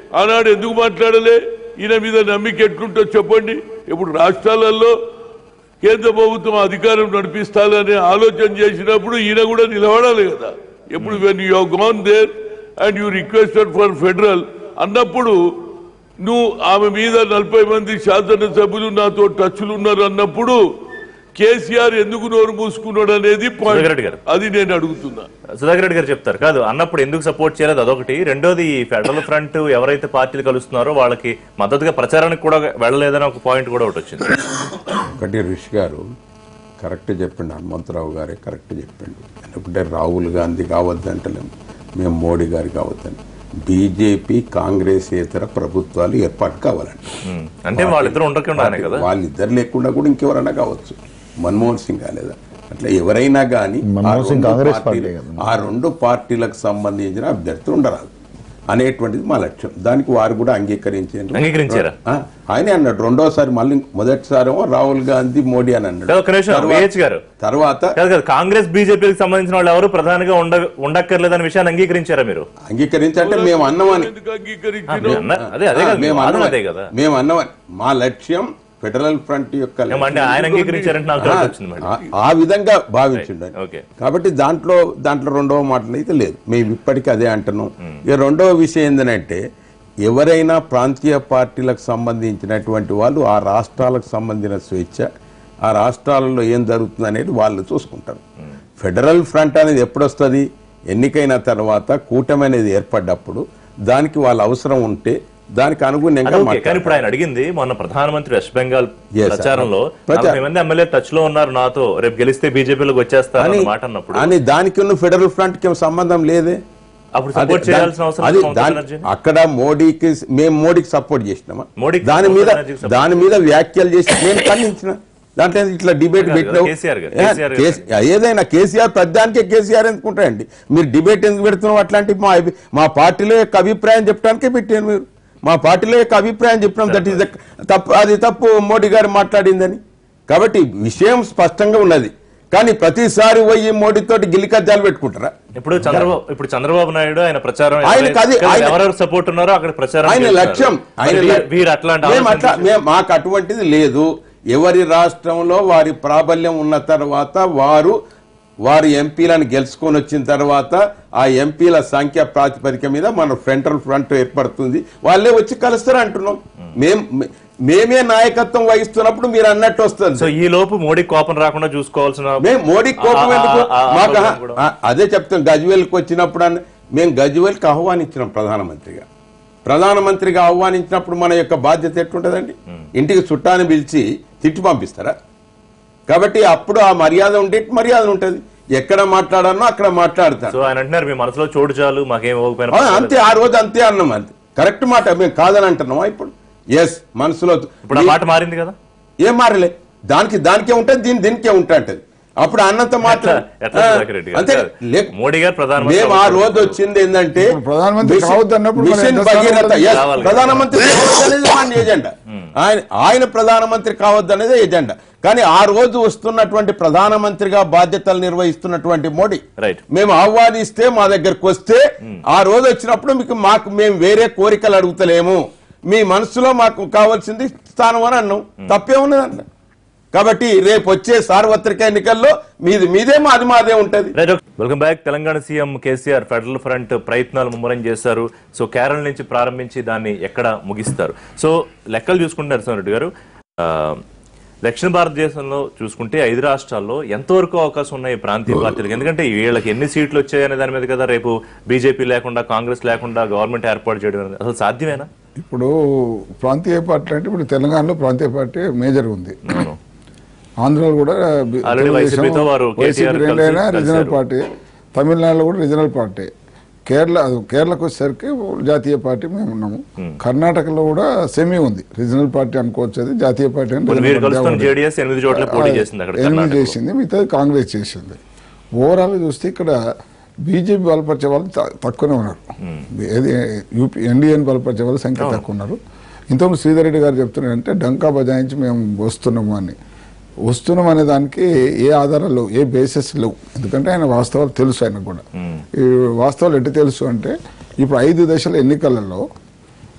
[SPEAKER 2] ఆనాడు ఎందుకు మాట్లాడలే ఈయన మీద నమ్మిక ఎట్లుంటో చెప్పండి ఇప్పుడు రాష్ట్రాలలో కేంద్ర ప్రభుత్వం అధికారం నడిపిస్తాలని ఆలోచన చేసినప్పుడు ఈయన కూడా నిలబడాలి కదా ఎప్పుడు when you gone there and you requested for federal అన్నప్పుడు నువ్వు ఆమె మీద నలభై మంది శాసనసభ్యులు నాతో టచ్లు ఉన్నారు అన్నప్పుడు కేసీఆర్ ఎందుకు నోరు మూసుకున్నాడు అనేది point.
[SPEAKER 1] సుధాకర్ రెడ్డి గారు.
[SPEAKER 2] అది నేను అడుగుతున్నా
[SPEAKER 1] సుధాకర్ రెడ్డి గారు చెప్తారు కాదు అన్నప్పుడు ఎందుకు సపోర్ట్ చేయలేదు అదొకటి రెండోది ఈ ఫెడరల్ ఫ్రంట్ ఎవరైతే పార్టీలు కలుస్తున్నారో వాళ్ళకి మద్దతుగా ప్రచారానికి కూడా వెళ్ళలేదని ఒక పాయింట్ కూడా ఒకటి వచ్చింది
[SPEAKER 3] ఒకటి ఋషి గారు కరెక్ట్ చెప్పిండు హనుమంతరావు గారే కరెక్ట్ చెప్పిండు ఎందుకంటే రాహుల్ గాంధీ కావద్దంటలేము మేము మోడీ గారు కావద్దని బీజేపీ కాంగ్రెస్ ఇతర ప్రభుత్వాలు ఏర్పాటు కావాలండి
[SPEAKER 1] ఉమ్. అంటే వాళ్ళిద్దరు ఉండకుండానే కదా
[SPEAKER 3] వాళ్ళిద్దరు లేకుండా కూడా ఇంకెవరైనా కావచ్చు మన్మోహన్ సింగ్ కాలేదా అట్లా ఎవరైనా కానీ
[SPEAKER 5] మన్మోహన్ సింగ్ కాంగ్రెస్ పార్టీ కదా.
[SPEAKER 3] ఆ రెండు పార్టీలకు సంబంధించిన అభ్యర్థులు ఉండరాదు అనేటువంటిది మా లక్ష్యం దానికి వారు కూడా అంగీకరించారు
[SPEAKER 1] అంగీకరించారా?
[SPEAKER 3] ఆ, ఆయనే అన్నాడు రెండోసారి మళ్ళీ మొదటిసారి ఏమో రాహుల్ గాంధీ మోడీ అని అన్నాడు
[SPEAKER 1] ఒక్క నిమిషం,
[SPEAKER 3] తర్వాత-
[SPEAKER 1] VH గారు.
[SPEAKER 3] తర్వాత
[SPEAKER 1] కాదు కాదు కాంగ్రెస్ బీజేపీకి సంబంధించిన వాళ్ళు ఎవరు ప్రధానిగా ఉండ ఉండక్కర్లేదనే విషయాన్ని అంగీకరించారా మీరు
[SPEAKER 3] అంగీకరించంటే మేము అన్నమని
[SPEAKER 2] ఎందుకు
[SPEAKER 1] ఆ,
[SPEAKER 2] అంగీకరించిన
[SPEAKER 1] మీరు అన్న- అదే అదే కదా
[SPEAKER 3] మేము
[SPEAKER 1] వాదన
[SPEAKER 3] అన్నమని
[SPEAKER 1] అదే కదా
[SPEAKER 3] మేము అన్నమని మా లక్ష్యం ఫెడరల్ ఫ్రంట్ యొక్క
[SPEAKER 1] ఏం అంటే ఆయన అంగీకరించారంటే నాకు డౌట్ వచ్చింది మరి
[SPEAKER 3] ఆ- ఆ విధంగా భావించిండు
[SPEAKER 1] ఓకే
[SPEAKER 3] కాబట్టి దాంట్లో దాంట్లో రెండవ మాటలు అయితే లేదు మేము ఇప్పటికీ అదే అంటున్నాం ఇక రెండవ విషయం ఏంటంటే ఎవరైనా ప్రాంతీయ పార్టీలకు సంబంధించినటువంటి వాళ్ళు ఆ రాష్ట్రాలకు సంబంధించిన స్వేచ్ఛ ఆ రాష్ట్రాలలో ఏం జరుగుతుంది అనేది వాళ్ళు చూసుకుంటారు ఫెడరల్ ఫ్రంట్ అనేది ఎప్పుడు వస్తుంది ఎన్నికైన తర్వాత కూటమి అనేది ఏర్పడ్డప్పుడు దానికి వాళ్ళ అవసరం ఉంటే దానికి అనుగుణంగా
[SPEAKER 1] అదే ఓకే కానీ
[SPEAKER 3] మాట్లాడతారు.
[SPEAKER 1] ఇప్పుడు ఆయన అడిగింది మొన్న ప్రధానమంత్రి వెస్ట్ బెంగాల్
[SPEAKER 3] Yes, sir.
[SPEAKER 1] ప్రచారంలో
[SPEAKER 3] ప్రచారం.
[SPEAKER 1] నలభై మంది ఎమ్మెల్యే టచ్ లో ఉన్నారు నాతో రేపు గెలిస్తే బీజేపీలోకి వచ్చేస్తారు
[SPEAKER 3] అని
[SPEAKER 1] అన్న మాట అన్నప్పుడు
[SPEAKER 3] అని దానికి ఉన్న ఫెడరల్ ఫ్రంట్ కి సంబంధం లేదే
[SPEAKER 1] అప్పుడు
[SPEAKER 3] అదే
[SPEAKER 1] సపోర్ట్ చేయాల్సిన
[SPEAKER 3] దాని-
[SPEAKER 1] అవసరం
[SPEAKER 3] అది
[SPEAKER 1] లేదు మమతా
[SPEAKER 3] దాని-
[SPEAKER 1] బెనర్జీని?
[SPEAKER 3] అక్కడ మోడీకి మేము మోడీకి సపోర్ట్ చేసినామా
[SPEAKER 1] మోడీకి
[SPEAKER 3] దాని
[SPEAKER 1] మమతా
[SPEAKER 3] మీద
[SPEAKER 1] బెనర్జీకి support
[SPEAKER 3] దాని మీద వ్యాఖ్యలు చేసి నేను ఖండించిన దాంట్లో ఎందుకు ఇట్లా డిబేట్
[SPEAKER 1] కాదు,
[SPEAKER 3] పెట్టినావు
[SPEAKER 1] కేసీఆర్ గారు,
[SPEAKER 3] ఏ,
[SPEAKER 1] కేసీఆర్ గారు.
[SPEAKER 3] కేసీ- ఏదైనా కేసీఆర్ పెద్దానికే కేసీఆర్ ఎందుకుంటాయండి మీరు డిబేట్ ఎందుకు పెడుతున్నావు అట్లాంటి మా అభి- మా పార్టీలో యొక్క అభిప్రాయం చెప్పడానికే పెట్టాను మీరు మా పార్టీలో యొక్క అభిప్రాయం చెప్పినాం దట్ ఈస్ తప్పు అది తప్పు మోడీ గారు మాట్లాడిందని కాబట్టి విషయం స్పష్టంగా ఉన్నది కానీ ప్రతిసారి పోయి మోడీతోటి గిలికజ్జాలు పెట్టుకుంటారా
[SPEAKER 1] ఇప్పుడు చంద్రబాబు ఇప్పుడు చంద్రబాబు నాయుడు ఆయన ప్రచారం
[SPEAKER 3] ఆయనకు అది-
[SPEAKER 1] ఎవరైతే-
[SPEAKER 3] ఆయన-
[SPEAKER 1] ఎవరెవరు సపోర్ట్ ఉన్నారో అక్కడ ప్రచారం
[SPEAKER 3] ఆయన
[SPEAKER 1] చేస్తున్నారు.
[SPEAKER 3] లక్ష్యం ఆయన
[SPEAKER 1] మరి వీరు-
[SPEAKER 3] లక్-
[SPEAKER 1] వీరు అట్లాంటి
[SPEAKER 3] మేము అట్లా
[SPEAKER 1] ఆలోచన
[SPEAKER 3] మేము- మాకు అటువంటిది లేదు ఎవరి రాష్ట్రంలో వారి ప్రాబల్యం ఉన్న తర్వాత వారు వారి ఎంపీలను గెలుచుకొని వచ్చిన తర్వాత ఆ ఎంపీల సంఖ్య ప్రాతిపదిక మీద మన ఫ్రంటల్ ఫ్రంట్ ఏర్పడుతుంది వాళ్ళే వచ్చి కలుస్తారు అంటున్నాం మేం మే- మేమే నాయకత్వం వహిస్తున్నప్పుడు మీరు అన్నట్టు వస్తుంది
[SPEAKER 1] సో ఈ లోపు మోడీ కోపం రాకుండా చూసుకోవాల్సిన
[SPEAKER 3] మేము మోడీ కోపం
[SPEAKER 1] ఆ-
[SPEAKER 3] ఎందుకు
[SPEAKER 1] ఆ- ఆ- ఆ
[SPEAKER 3] మాకు
[SPEAKER 1] ప్రోగ్రాం కూడా.
[SPEAKER 3] ఆ- అదే చెప్తాం గజ్వేల్కి వచ్చినప్పుడు అన్న మేము గజ్వేల్కి ఆహ్వానించినాం ప్రధానమంత్రిగా ప్రధానమంత్రిగా ఆహ్వానించినప్పుడు మన యొక్క బాధ్యత ఎట్లుంటదండి ఇంటికి చుట్టాన్ని పిలిచి తిట్టి పంపిస్తారా కాబట్టి అప్పుడు ఆ మర్యాద ఉంటే మర్యాద ఉంటది ఎక్కడ మాట్లాడానో అక్కడ మాట్లాడతాను
[SPEAKER 1] సో ఆయన అంటున్నారు మీ మనసులో చోటు చాలు మాకేం ఇవ్వకపోయినా
[SPEAKER 3] ఆ,
[SPEAKER 1] పర్వాలేదు.
[SPEAKER 3] అంతే ఆ రోజు అంతే అన్నాం అంతే కరెక్ట్ మాట మేము కాదని అంటున్నామా ఇప్పుడు ఎస్ మనసులో
[SPEAKER 1] ఇప్పుడు ఆ మాట మారింది కదా
[SPEAKER 3] ఏం మారలే దానికి దానికే ఉంటుంది దీని దీనికే ఉంటుంటది అప్పుడు అన్నంత మాట్లాడు
[SPEAKER 1] ఎట్లా సుధాకర్ రెడ్డి గారు?
[SPEAKER 3] అంతే లే-
[SPEAKER 1] మోడీ గారు ప్రధానమంత్రి
[SPEAKER 3] మేము ఆ రోజు వచ్చింది ఏంటంటే
[SPEAKER 4] ఇప్పుడు ప్రధానమంత్రి
[SPEAKER 3] మిషన్-
[SPEAKER 4] కావద్దు అన్నప్పుడు మరి
[SPEAKER 3] మిషన్
[SPEAKER 4] ఎంత స్థానం
[SPEAKER 3] భగీరథ
[SPEAKER 4] ఉంటుంది?
[SPEAKER 3] yes,
[SPEAKER 1] కావాలి కదా.
[SPEAKER 3] ప్రధానమంత్రి కావద్దు అనేది మన ఎజెండా ఆయన ఆయన ప్రధానమంత్రి కావద్దు అనేది ఎజెండా కానీ ఆ రోజు వస్తున్నటువంటి ప్రధానమంత్రిగా బాధ్యతలు నిర్వహిస్తున్నటువంటి మోడీ
[SPEAKER 1] రైట్
[SPEAKER 3] మేము ఆహ్వానిస్తే మా దగ్గరకు వస్తే ఆ రోజు వచ్చినప్పుడు మీకు మాకు మేము వేరే కోరికలు అడుగుతలేము మీ మనసులో మాకు కావాల్సింది స్థానం అని అన్నాం తప్పే ఉన్నదంట కాబట్టి రేపు వచ్చే సార్వత్రిక ఎన్నికల్లో మీది మీదే మాది మాదే ఉంటది
[SPEAKER 1] right welcome back Telangana CM KCR federal front ప్రయత్నాలు ముమ్మరం చేశారు సో కేరళ నుంచి ప్రారంభించి దాన్ని ఎక్కడ ముగిస్తారు సో లెక్కలు చూసుకుంటే నరసింహారెడ్డి గారు ఆ, దక్షిణ భారతదేశంలో చూసుకుంటే ఐదు రాష్ట్రాల్లో ఎంతవరకు అవకాశం ఉన్నాయి ప్రాంతీయ పార్టీలకు ఎందుకంటే వీళ్ళకి ఎన్ని సీట్లు వచ్చాయనే దాని మీద కదా రేపు బీజేపీ లేకుండా కాంగ్రెస్ లేకుండా గవర్నమెంట్ ఏర్పాటు చేయడం అనేది అసలు సాధ్యమేనా
[SPEAKER 4] ఇప్పుడు ప్రాంతీయ పార్టీ అంటే ఇప్పుడు తెలంగాణలో ప్రాంతీయ పార్టీ మేజర్ ఉంది
[SPEAKER 1] అవును.
[SPEAKER 4] ఆంధ్రలో కూడా బి-
[SPEAKER 1] Already
[SPEAKER 4] తెలుగుదేశం,
[SPEAKER 1] వైసీపీతో వారు
[SPEAKER 4] వైసీపీ
[SPEAKER 1] కేటీఆర్
[SPEAKER 4] రెండైనా
[SPEAKER 1] కలిసి
[SPEAKER 4] రీజనల్
[SPEAKER 1] కలిశారు.
[SPEAKER 4] పార్టీ తమిళనాడులో కూడా రీజనల్ పార్టీ కేరళ కేరళకు వచ్చేసరికి జాతీయ పార్టీ మేము ఉన్నాము కర్ణాటకలో కూడా సెమీ ఉంది రీజనల్ పార్టీ అనుకోవచ్చు అది జాతీయ పార్టీ అని
[SPEAKER 1] మరి
[SPEAKER 4] రీజనల్
[SPEAKER 1] వీరు
[SPEAKER 4] పార్టీ
[SPEAKER 1] కలుస్తున్న
[SPEAKER 4] ఉంది.
[SPEAKER 1] జేడీఎస్ ఎనిమిది చోట్ల పోటీ చేసింది అక్కడ
[SPEAKER 4] ఎనిమిది
[SPEAKER 1] కర్ణాటకలో.
[SPEAKER 4] చేసింది మిగతాది కాంగ్రెస్ చేసింది ఓవరాల్ చూస్తే ఇక్కడ బీజేపీ బలపరిచే వాళ్ళు త- తక్కువనే ఉన్నారు ఏది యూపీ ఎన్డీఏని బలపరిచే వాళ్ళు సంఖ్య తక్కువ ఉన్నారు ఇంతకుముందు శ్రీధర్ రెడ్డి గారు చెప్తున్నారంటే డంకా బజాయించి మేము వస్తున్నాము అని వస్తున్నాం అనే దానికి ఏ ఆధారాలు లేవు, ఏ బేసిస్ లేవు ఎందుకంటే ఆయన వాస్తవాలు తెలుసు ఆయనకు కూడా ఈ వాస్తవాలు ఎట్టి తెలుసు అంటే ఇప్పుడు ఐదు దశల ఎన్నికలలో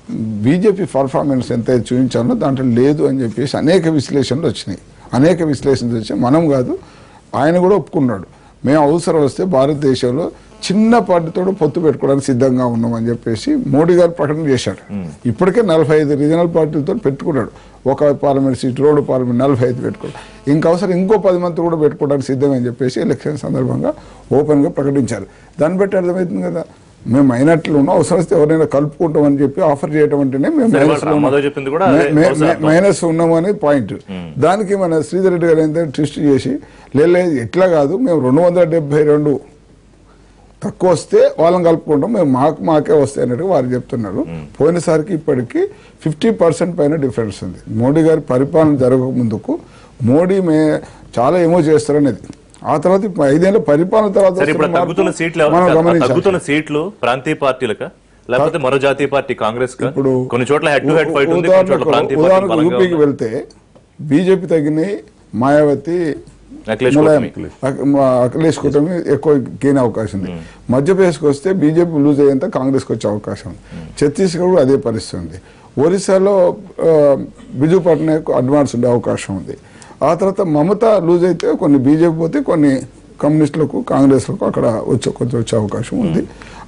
[SPEAKER 4] బీజేపీ పర్ఫార్మెన్స్ ఎంత చూపించానో దాంట్లో లేదు అని చెప్పేసి అనేక విశ్లేషణలు వచ్చినాయి అనేక విశ్లేషణలు వచ్చాయి మనం కాదు ఆయన కూడా ఒప్పుకున్నాడు మేము అవసరం వస్తే భారతదేశంలో చిన్న పార్టీతో పొత్తు పెట్టుకోవడానికి సిద్ధంగా ఉన్నామని చెప్పేసి మోడీ గారు ప్రకటన చేశాడు ఇప్పటికే నలభై ఐదు రీజనల్ పార్టీలతో పెట్టుకున్నాడు ఒక పార్లమెంట్ సీట్ రెండు పార్లమెంట్ నలభై ఐదు పెట్టుకున్నాడు ఇంకా అవసరం ఇంకో పది మంది కూడా పెట్టుకోవడానికి సిద్ధమని చెప్పేసి ఎలక్షన్ సందర్భంగా ఓపెన్గా ప్రకటించారు దాన్ని బట్టి అర్థమవుతుంది కదా మేము మైనార్టీలో ఉన్నాం అవసరం వస్తే ఎవరైనా కలుపుకుంటామని చెప్పి ఆఫర్ చేయడం అంటేనే మేము
[SPEAKER 1] సరే,
[SPEAKER 4] మైనస్
[SPEAKER 1] వాళ్ళు మాధవ్ చెప్పింది కూడా అదే అవసరం.
[SPEAKER 4] మైనస్ ఉన్నాము అనేది పాయింట్ దానికి మన శ్రీధర్ రెడ్డి గారు ఏంటంటే ట్విస్ట్ చేసి లేదు ఎట్లా కాదు మేము రెండు వందల డెబ్బై రెండు తక్కువ వస్తే వాళ్ళని కలుపుకుంటాం మేము మాకు మాకే వస్తాయి అన్నట్టు వారు చెప్తున్నారు పోయినసారికి ఇప్పటికి ఫిఫ్టీ పర్సెంట్ పైన డిఫరెన్స్ ఉంది మోడీ గారి పరిపాలన జరగక ముందుకు మోడీ మే చాలా ఏమో చేస్తారనేది ఆ తర్వాత ఇప్పుడు ఐదేళ్ల పరిపాలన తర్వాత
[SPEAKER 1] సరే ఇప్పుడు
[SPEAKER 4] వస్తున్న
[SPEAKER 1] తగ్గుతున్న
[SPEAKER 4] మార్పు
[SPEAKER 1] సీట్లు
[SPEAKER 4] మనం
[SPEAKER 1] ఎవరు-
[SPEAKER 4] గమనించాలి
[SPEAKER 1] తగ్గుతున్న సీట్లు ప్రాంతీయ పార్టీలక లేకపోతే మరో జాతీయ పార్టీ కాంగ్రెస్
[SPEAKER 4] ఇప్పుడు
[SPEAKER 1] కొన్ని చోట్ల హెడ్ టు హెడ్ ఫైట్ ఉంది కొన్ని చోట్ల
[SPEAKER 4] ఉదాహరణకు
[SPEAKER 1] ప్రాంతీయ పార్టీలు
[SPEAKER 4] ఉదాహరణకు
[SPEAKER 1] బలంగా
[SPEAKER 4] యూపీకి
[SPEAKER 1] ఉన్నాయి.
[SPEAKER 4] వెళ్తే బీజేపీ తగ్గినాయి మాయావతి
[SPEAKER 1] అఖిలేష్
[SPEAKER 4] ములాయం
[SPEAKER 1] కూటమి.
[SPEAKER 4] అఖ- మా అఖిలేష్ కూటమి ఎక్కువ గెయిన్ అవకాశం ఉంది మధ్యప్రదేశ్కి వస్తే బీజేపీ లూజ్ అయ్యేంత కాంగ్రెస్కి వచ్చే అవకాశం ఉంది ఛత్తీస్గఢ్ కూడా అదే పరిస్థితి ఉంది ఒరిస్సాలో ఆ, బిజు పట్నాయక్ అడ్వాన్స్ ఉండే అవకాశం ఉంది ఆ తర్వాత మమత లూజ్ అయితే కొన్ని బీజేపీ పోతే కొన్ని కమ్యూనిస్టులకు కాంగ్రెస్లకు అక్కడ వచ్చే కొంచెం వచ్చే అవకాశం ఉంది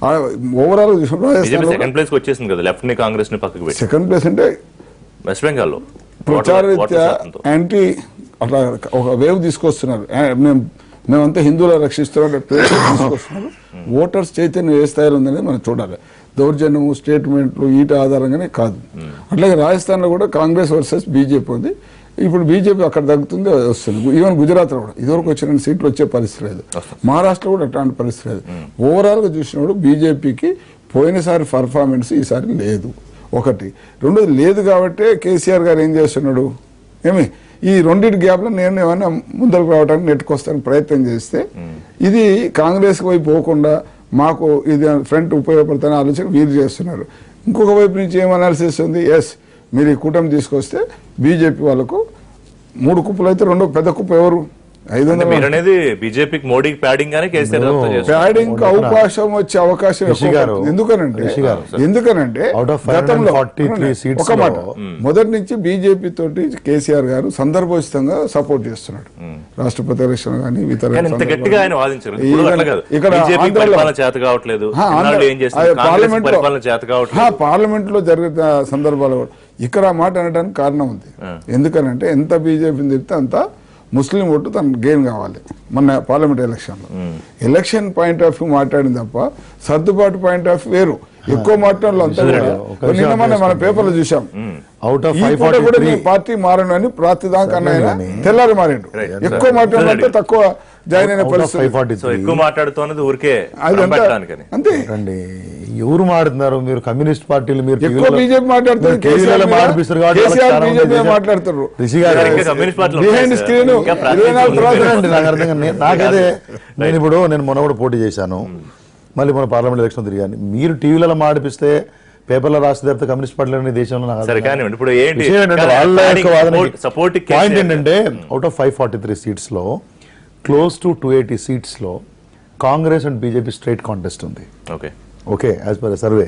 [SPEAKER 4] overall
[SPEAKER 1] BJP
[SPEAKER 4] Rajasthan
[SPEAKER 1] second place కి వచ్చేసింది కదా లెఫ్ట్ ని కాంగ్రెస్ ని పక్కకు పెట్టి
[SPEAKER 4] సెకండ్ ప్లేస్ అంటే
[SPEAKER 1] వెస్ట్ బెంగాల్ లో
[SPEAKER 4] ప్రచార రీత్యా యాంటీ అట్లా ఒక వేవ్ తీసుకొస్తున్నారు ఆ- మేము మేమంతా హిందువుల రక్షిస్తున్నాం పేరు తీసుకొస్తున్నారు ఓటర్స్ చైతన్యం ఏ స్థాయిలో ఉందనేది మనం చూడాలి దౌర్జన్యము స్టేట్మెంట్లు ఈట ఆధారంగానే కాదు అట్లాగే రాజస్థాన్లో కూడా కాంగ్రెస్ వర్సెస్ బీజేపీ ఉంది ఇప్పుడు బీజేపీ అక్కడ తగ్గుతుంది వస్తుంది ఈవెన్ గుజరాత్ లో కూడా ఇదివరకు వచ్చిన సీట్లు వచ్చే పరిస్థితి లేదు మహారాష్ట్రలో కూడా అట్లాంటి పరిస్థితి లేదు ఓవరాల్ గా చూసినప్పుడు బీజేపీకి పోయినసారి పర్ఫార్మెన్స్ ఈసారి లేదు ఒకటి రెండోది లేదు కాబట్టి కేసీఆర్ గారు ఏం చేస్తున్నాడు ఏమి ఈ రెండింటి గ్యాప్ లో నేను ఏమైనా ముందరకు రావడానికి నెట్టుకొస్తాను ప్రయత్నం చేస్తే ఇది కాంగ్రెస్ వైపు పోకుండా మాకు ఇది ఫ్రంట్ ఉపయోగపడుతున్న ఆలోచన వీరు చేస్తున్నారు ఇంకొక వైపు నుంచి ఏం అనాలిసిస్ ఉంది ఎస్ మీరు ఈ కూటమి తీసుకొస్తే బీజేపీ వాళ్ళకు మూడు కుప్పలు అయితే రెండో పెద్ద కుప్ప ఎవరు ఐదు
[SPEAKER 1] అంటే
[SPEAKER 4] వందల
[SPEAKER 1] మీరు అనేది బీజేపీకి మోడీకి ప్యాడింగ్ గానే కేసీఆర్ అంతా చేస్తున్నారు.
[SPEAKER 4] ప్యాడింగ్ అవకాశం వచ్చే అవకాశం
[SPEAKER 5] రిషి
[SPEAKER 4] ఎక్కువ
[SPEAKER 5] గారు,
[SPEAKER 4] పడుతుంది. ఎందుకనంటే
[SPEAKER 5] రిషి గారు,
[SPEAKER 4] ఎందుకనంటే
[SPEAKER 5] Out of
[SPEAKER 4] గతంలో
[SPEAKER 5] 543 seats
[SPEAKER 4] ఒక మాట
[SPEAKER 5] లో,
[SPEAKER 4] మొదటి నుంచి బీజేపీ తోటి కేసీఆర్ గారు సందర్భోచితంగా సపోర్ట్ చేస్తున్నాడు రాష్ట్రపతి ఎలక్షన్ కానీ ఇతర
[SPEAKER 1] కానీ ఇంత
[SPEAKER 4] సందర్భాలు
[SPEAKER 1] గట్టిగా ఆయన వాదించారు ఇప్పుడు
[SPEAKER 4] ఇక్కడ-
[SPEAKER 1] అట్లా కాదు
[SPEAKER 4] ఇక్కడ
[SPEAKER 1] బీజేపీ
[SPEAKER 4] ఆంధ్రాలో-
[SPEAKER 1] పరిపాలన చేత కావట్లేదు
[SPEAKER 4] హా,
[SPEAKER 1] ఇన్నాళ్ళు
[SPEAKER 4] ఆంధ్ర-
[SPEAKER 1] ఏం చేసింది
[SPEAKER 4] అదే
[SPEAKER 1] కాంగ్రెస్
[SPEAKER 4] పార్లమెంట్ లో-
[SPEAKER 1] పరిపాలన చేత
[SPEAKER 4] హా,
[SPEAKER 1] కావట్లేదు
[SPEAKER 4] పార్లమెంట్ లో జరిగిన సందర్భాలు కూడా ఇక్కడ ఆ మాట అనడానికి కారణం ఉంది ఎందుకనంటే ఎంత బీజేపీని చెప్తే అంత ముస్లిం ఓటు తనకు గెయిన్ కావాలి మొన్న పార్లమెంట్ ఎలక్షన్ లో ఎలక్షన్ పాయింట్ ఆఫ్ వ్యూ మాట్లాడింది తప్ప సర్దుబాటు పాయింట్ ఆఫ్ వేరు ఎక్కువ మాట్లాడలో అంతా కూడా
[SPEAKER 5] ఒక విషయం
[SPEAKER 4] నిన్న మన మన
[SPEAKER 5] అర్థం
[SPEAKER 4] పేపర్లో చూసాం
[SPEAKER 5] అవుట్ ఆఫ్
[SPEAKER 4] ఈ
[SPEAKER 5] ఫైవ్
[SPEAKER 4] పూట
[SPEAKER 5] ఫార్టీ
[SPEAKER 4] కూడా
[SPEAKER 5] త్రీ
[SPEAKER 4] మీ పార్టీ మారను అని ప్రాతిదాకా అన్నయ్య
[SPEAKER 5] కానీ.
[SPEAKER 4] తెల్లారి మారిండు
[SPEAKER 1] Right.
[SPEAKER 4] ఎక్కువ మాట్లాడాలంటే తక్కువ జాయిన్ అయిన
[SPEAKER 5] అవుట్ ఆఫ్ ఫైవ్
[SPEAKER 4] పరిస్థితి
[SPEAKER 5] ఫార్టీ
[SPEAKER 1] సో ఎక్కువ మాట్లాడుతున్నది ఊరికే
[SPEAKER 4] అది అంతా
[SPEAKER 1] పెట్టడానికని
[SPEAKER 4] అంతే
[SPEAKER 5] రండి ఎవరు మాట్లాడుతున్నారు మీరు కమ్యూనిస్ట్ పార్టీలు మీరు
[SPEAKER 4] ఎక్కువ
[SPEAKER 5] టీవీలో-
[SPEAKER 4] బీజేపీ మాట్లాడుతారు
[SPEAKER 5] మీరు టీవీలలో మాట్లాడిపిస్తారు కాబట్టి వాళ్ళకి
[SPEAKER 4] కేసీఆర్
[SPEAKER 5] చాలా మంది
[SPEAKER 4] బీజేపీ
[SPEAKER 5] దేశం-
[SPEAKER 4] మాట్లాడుతారు
[SPEAKER 5] రిషి గారు
[SPEAKER 1] ఇంకా కమ్యూనిస్ట్ పార్టీలు
[SPEAKER 4] బిహైండ్
[SPEAKER 1] ఉన్నాయి
[SPEAKER 4] స్క్రీన్
[SPEAKER 1] సార్. ఇంకా
[SPEAKER 4] ఇరవై నాలుగు
[SPEAKER 1] ప్రాతినిధ్యం
[SPEAKER 4] తర్వాత
[SPEAKER 5] అండి నాకు అర్థం కాదు. నేను- నాకైతే నేను ఇప్పుడు నేను మొన్న కూడా పోటీ చేశాను మళ్ళీ మన పార్లమెంట్ ఎలక్షన్ తిరిగాను మీరు టీవీలలో మాడిపిస్తే పేపర్లో రాస్తే తప్పితే కమ్యూనిస్ట్ పార్టీలు దేశంలో నాకు అర్థం
[SPEAKER 1] సరే
[SPEAKER 5] కాదు.
[SPEAKER 1] కానివ్వండి ఇప్పుడు ఏంటి
[SPEAKER 5] విషయం ఏంటంటే
[SPEAKER 1] కానీ
[SPEAKER 5] వాళ్ళ యొక్క
[SPEAKER 1] planning,
[SPEAKER 5] వాదనకి
[SPEAKER 1] support- supporting
[SPEAKER 5] పాయింట్
[SPEAKER 1] కేసీఆర్
[SPEAKER 5] ఏంటంటే out of five forty three seats లో close to two eighty seats లో Congress and BJP straight contest ఉంది
[SPEAKER 1] okay
[SPEAKER 5] okay as per survey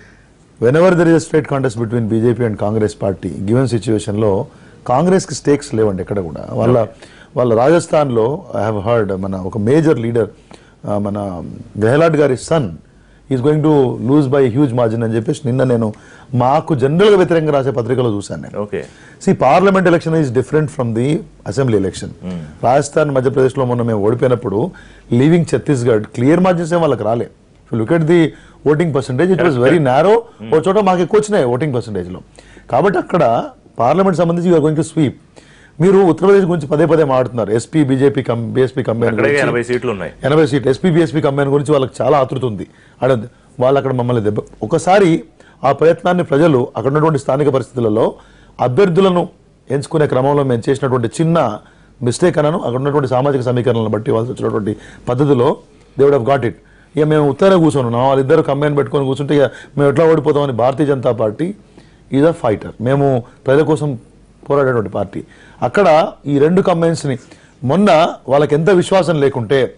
[SPEAKER 5] whenever there is straight contest between BJP and Congress party given సిచ్యువేషన్లో కాంగ్రెస్కి స్టేక్స్ లేవండి ఎక్కడ కూడా వాళ్ళ వాళ్ళ రాజస్థాన్లో ఐ హ్యావ్ హర్డ్ మన ఒక మేజర్ లీడర్ మన గెహ్లాట్ గారి son is going to lose by huge margin అని చెప్పేసి నిన్న నేను మాకు జనరల్గా వ్యతిరేకంగా రాసే పత్రికలో చూశాను నేను
[SPEAKER 1] okay
[SPEAKER 5] see parliament election is different from the assembly election Rajasthan మధ్యప్రదేశ్లో మొన్న మేము ఓడిపోయినప్పుడు లీవింగ్ ఛత్తీస్గఢ్ క్లియర్ మార్జిన్స్ ఏం వాళ్ళకి రాలే look at the voting percentage it was very narrow ఓ చోట మాకు ఎక్కువ వచ్చినాయి ఓటింగ్ పర్సంటేజ్లో కాబట్టి అక్కడ పార్లమెంట్ సంబంధించి యూఆర్ గోయింగ్ టు స్వీప్ మీరు ఉత్తరప్రదేశ్ గురించి పదే పదే మాట్లాడుతున్నారు SP BJP cum BSP combine
[SPEAKER 1] అక్కడే ఎనభై సీట్లు ఉన్నాయి
[SPEAKER 5] ఎనభై సీట్ ఎస్పీ బీఎస్పీ కంబైన్ గురించి వాళ్ళకి చాలా ఆతృత ఉంది అడ వాళ్ళు అక్కడ మమ్మల్ని దెబ్బ ఒకసారి ఆ ప్రయత్నాన్ని ప్రజలు అక్కడ ఉన్నటువంటి స్థానిక పరిస్థితులలో అభ్యర్థులను ఎంచుకునే క్రమంలో మేము చేసినటువంటి చిన్న మిస్టేక్ అన్నాను అక్కడ ఉన్నటువంటి సామాజిక సమీకరణలను బట్టి వాళ్ళు వచ్చినటువంటి పద్ధతిలో they would have got it ఇక మేము ఉత్తరే కూర్చొని వాళ్ళిద్దరు కంబైన్ పెట్టుకొని కూర్చుంటే ఇక మేము ఎట్లా ఓడిపోతామని Bharatiya Janata Party is a fighter మేము ప్రజల కోసం పోరాడేటువంటి పార్టీ అక్కడ ఈ రెండు కంబైన్స్ని మొన్న వాళ్ళకి ఎంత విశ్వాసం లేకుంటే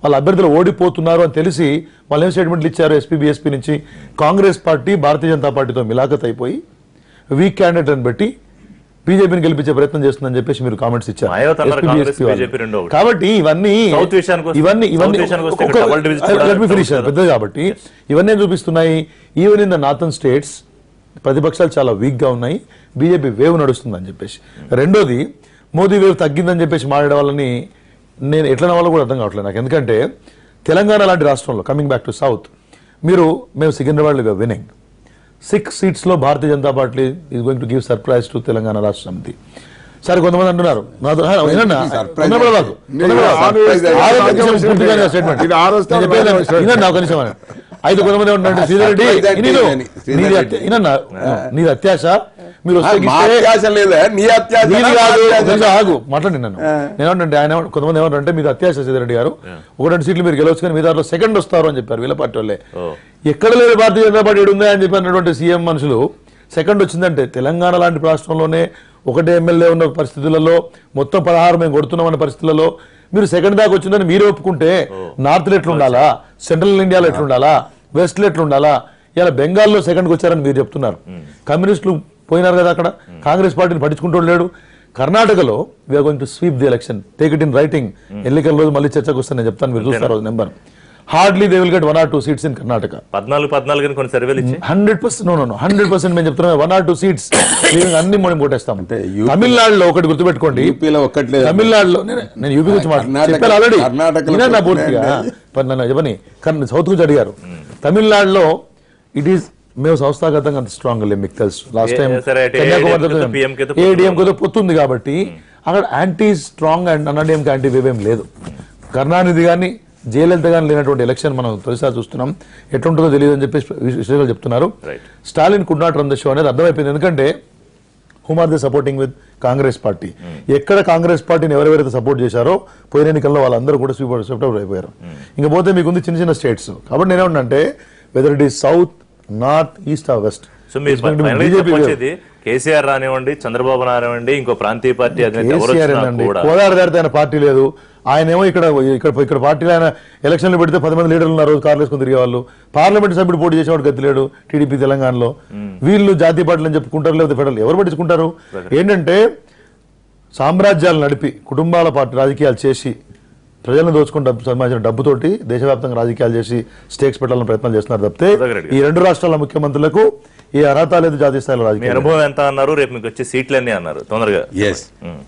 [SPEAKER 5] వాళ్ళ అభ్యర్థులు ఓడిపోతున్నారు అని తెలిసి వాళ్ళు ఏం స్టేట్మెంట్లు ఇచ్చారు ఎస్పీ బీఎస్పీ నుంచి కాంగ్రెస్ పార్టీ భారతీయ జనతా పార్టీతో మిలాఖత్ అయిపోయి వీక్ క్యాండిడేట్ అని బట్టి బీజేపీని గెలిపించే ప్రయత్నం చేస్తుందని చెప్పేసి మీరు కామెంట్స్ ఇచ్చారు
[SPEAKER 1] మాయావతి అన్నారు
[SPEAKER 5] SP,
[SPEAKER 1] కాంగ్రెస్,
[SPEAKER 5] BSP వాళ్ళు.
[SPEAKER 1] బీజేపీ రెండో ఒకటి.
[SPEAKER 5] కాబట్టి ఇవన్నీ
[SPEAKER 1] సౌత్ విషయానికి వస్తే-
[SPEAKER 5] ఇవన్నీ ఇవన్నీ
[SPEAKER 1] సౌత్ విషయానికి వస్తే
[SPEAKER 5] ఒక-
[SPEAKER 1] ఇక్కడ డబుల్ డివిజన్ కూడా
[SPEAKER 5] let me finish,
[SPEAKER 1] అవుతుంది.
[SPEAKER 5] పెద్దది కాబట్టి ఇవన్నీ ఏం చూపిస్తున్నాయి even in the northern states ప్రతిపక్షాలు చాలా వీక్ గా ఉన్నాయి బీజేపీ వేవ్ నడుస్తుందని చెప్పేసి రెండోది మోదీ వేవ్ తగ్గిందని చెప్పేసి మాట్లాడే వాళ్ళని నేను ఎట్లా నవ్వాలో కూడా అర్థం కావట్లేదు నాకు ఎందుకంటే తెలంగాణ లాంటి రాష్ట్రంలో కమింగ్ బ్యాక్ టు సౌత్ మీరు మేము సికింద్రాబాద్ వినింగ్ సిక్స్ సీట్స్ లో Bharatiya Janata Party is going to give surprise to Telangana Rashtra Samithi సరే కొంతమంది అంటున్నారు నాతో- హా, వినండి.
[SPEAKER 3] Surprise
[SPEAKER 5] తొందరపడ బాకు.
[SPEAKER 4] నేను
[SPEAKER 5] తొందరపడ బాకు.
[SPEAKER 4] ఆరు వేస్తే
[SPEAKER 5] ఆరు
[SPEAKER 4] ఆరు
[SPEAKER 5] నిమిషం
[SPEAKER 4] వేస్తే
[SPEAKER 5] పూర్తిగా నా statement.
[SPEAKER 4] ఇది ఆరు వేస్తే
[SPEAKER 5] నేను చెప్పేది
[SPEAKER 4] ఆరు వేస్తే
[SPEAKER 5] వినండి, ఒక నిమిషం అనండి. అయితే కొంతమంది ఏమంటారంటే శ్రీధర్ రెడ్డి
[SPEAKER 3] Surprise అంటే
[SPEAKER 5] నీదు-
[SPEAKER 3] ఇదని. శ్రీధర్
[SPEAKER 5] నీది
[SPEAKER 3] రెడ్డి.
[SPEAKER 5] అత్య- వినన్నా, నీది అత్యాశ మీరు
[SPEAKER 3] ఆ,
[SPEAKER 5] వస్తే
[SPEAKER 3] మా
[SPEAKER 5] గిస్తే-
[SPEAKER 3] అత్యాశ లేదా నీ అత్యాశ
[SPEAKER 5] నీది
[SPEAKER 3] నా
[SPEAKER 5] కాదు
[SPEAKER 3] అత్యాశ?
[SPEAKER 5] కొంచెం ఆగు మాట్లాడి నన్ను నేనేమంటే ఆయన ఏమన్నా- కొంతమంది ఏమంటారంటే మీరు అత్యాశ రెడ్డి గారు ఒక రెండు సీట్లు మీరు గెలవచ్చు కానీ మీ దాంట్లో సెకండ్ వస్తారు అని చెప్పారు వీళ్ళ పార్టీ వాళ్ళే ఎక్కడ లేదు భారతీయ జనతా పార్టీ ఈడ ఉందా అని చెప్పినటువంటి సీఎం మనుషులు సెకండ్ వచ్చిందంటే తెలంగాణ లాంటి రాష్ట్రంలోనే ఒకటే ఎమ్మెల్యే ఉన్న పరిస్థితులలో మొత్తం పదహారు మేము కొడుతున్నాం అన్న పరిస్థితులలో మీరు సెకండ్ దాకా వచ్చిందని మీరు ఒప్పుకుంటే నార్త్ లో ఎట్లుండాలా సెంట్రల్ ఇండియాలో ఎట్లుండాలా వెస్ట్ లో ఎట్లుండాలా ఇలా బెంగాల్లో సెకండ్కి వచ్చారని మీరు చెప్తున్నారు కమ్యూనిస్టులు పోయినారు కదా అక్కడ కాంగ్రెస్ పార్టీని పట్టించుకుంటూ లేడు కర్ణాటకలో we're going to sweep the election take it in writing ఎన్నికల రోజు మళ్ళీ చర్చకు వస్తాను నేను చెప్తాను మీరు చూస్తారు number hardly they will get one or two seats in Karnataka
[SPEAKER 1] పద్నాలుగు పద్నాలుగు అని కొన్ని సర్వేలు ఇచ్చి
[SPEAKER 5] hundred percent no no hundred percent మేము చెప్తున్నాం వన్ ఆర్ టూ సీట్స్ అన్ని మనం కొట్టేస్తాం
[SPEAKER 3] అంటే యూపీ-
[SPEAKER 5] తమిళనాడులో ఒకటి గుర్తుపెట్టుకోండి
[SPEAKER 3] యూపీలో ఒక్కట్లేదు
[SPEAKER 5] తమిళనాడులో నేను నేను యూపీ గురించి
[SPEAKER 3] కర్ణాటక-
[SPEAKER 5] మాట్లాడు చెప్పాను ఆల్రెడీ
[SPEAKER 3] కర్ణాటకలో
[SPEAKER 5] వినా
[SPEAKER 3] కొట్టినా
[SPEAKER 5] పూర్తిగా
[SPEAKER 3] అండి.
[SPEAKER 5] పని నన్ను చెప్పని కర్ణ- సౌత్ గురించి అడిగారు తమిళనాడులో ఇట్ ఈస్ మేము సంస్థాగతంగా అంత స్ట్రాంగ్ లేదు మీకు తెలుసు లాస్ట్
[SPEAKER 1] ఏ-
[SPEAKER 5] టైం
[SPEAKER 1] సరే, అంటే ADM తో PM తో పొత్తు
[SPEAKER 5] ఏడిఎం కొద్దిగా పొత్తుంది కాబట్టి అక్కడ యాంటీ స్ట్రాంగ్ అండ్ అన్నాడీఎంకి యాంటీ వేవ్ ఏం లేదు కరుణానిధి కానీ జయలలిత కానీ లేనటువంటి ఎలక్షన్ మనం తొలిసారి చూస్తున్నాం ఎట్లుంటుందో తెలియదు అని చెప్పేసి విశ్లేషకులు చెప్తున్నారు
[SPEAKER 1] Right.
[SPEAKER 5] Stalin could not run the show అనేది అర్థమైపోయింది ఎందుకంటే whom are they supporting with Congress party ఎక్కడ కాంగ్రెస్ పార్టీని ఎవరెవరైతే సపోర్ట్ చేశారో పోయిన ఎన్నికల్లో వాళ్ళందరూ కూడా స్వీప్ స్విఫ్ట్ అవుట్ అయిపోయారు ఇంకా పోతే మీకు ఉంది చిన్న చిన్న స్టేట్స్ కాబట్టి నేనేమంటే whether it is south north east or west
[SPEAKER 1] so మీరు ఫైనల్ చెప్పొచ్చేది కేసీఆర్ రానివ్వండి చంద్రబాబు రానివ్వండి ఇంకో ప్రాంతీయ పార్టీ అధినేత ఎవరు
[SPEAKER 5] కేసీఆర్
[SPEAKER 1] వచ్చినా
[SPEAKER 5] ఏందండి
[SPEAKER 1] కూడా
[SPEAKER 5] కోదాడ దాడితే ఆయన పార్టీ లేదు ఆయన ఏమో ఇక్కడ ఇక్కడ ఇక్కడ పార్టీలో ఆయన ఎలక్షన్లు పెడితే పది మంది లీడర్లు ఉన్నారు రోజు కార్లు వేసుకుని తిరిగే వాళ్ళు పార్లమెంట్ సభ్యుడు పోటీ చేసేవాడు గతి లేడు టీడీపీ తెలంగాణలో వీళ్ళు జాతీయ పార్టీలు అని చెప్పుకుంటారు లేదా ఫెడరల్ ఎవరు పట్టించుకుంటారు ఏంటంటే సామ్రాజ్యాలు నడిపి కుటుంబాల పార్టీ రాజకీయాలు చేసి ప్రజలను దోచుకుని డబ్బు సంబంధించిన డబ్బుతోటి దేశవ్యాప్తంగా రాజకీయాలు చేసి స్టేక్స్ పెట్టాలని ప్రయత్నం చేస్తున్నారు తప్పితే
[SPEAKER 1] సుధాకర్ రెడ్డి
[SPEAKER 5] ఈ రెండు రాష్ట్రాల ముఖ్యమంత్రులకు ఈ అర్హత లేదు జాతీయ స్థాయిలో
[SPEAKER 1] మీ
[SPEAKER 5] రాజకీయాలు
[SPEAKER 1] అనుభవం ఎంత అన్నారు రేపు మీకు వచ్చే సీట్లన్నీ అన్నారు తొందరగా
[SPEAKER 3] ఎస్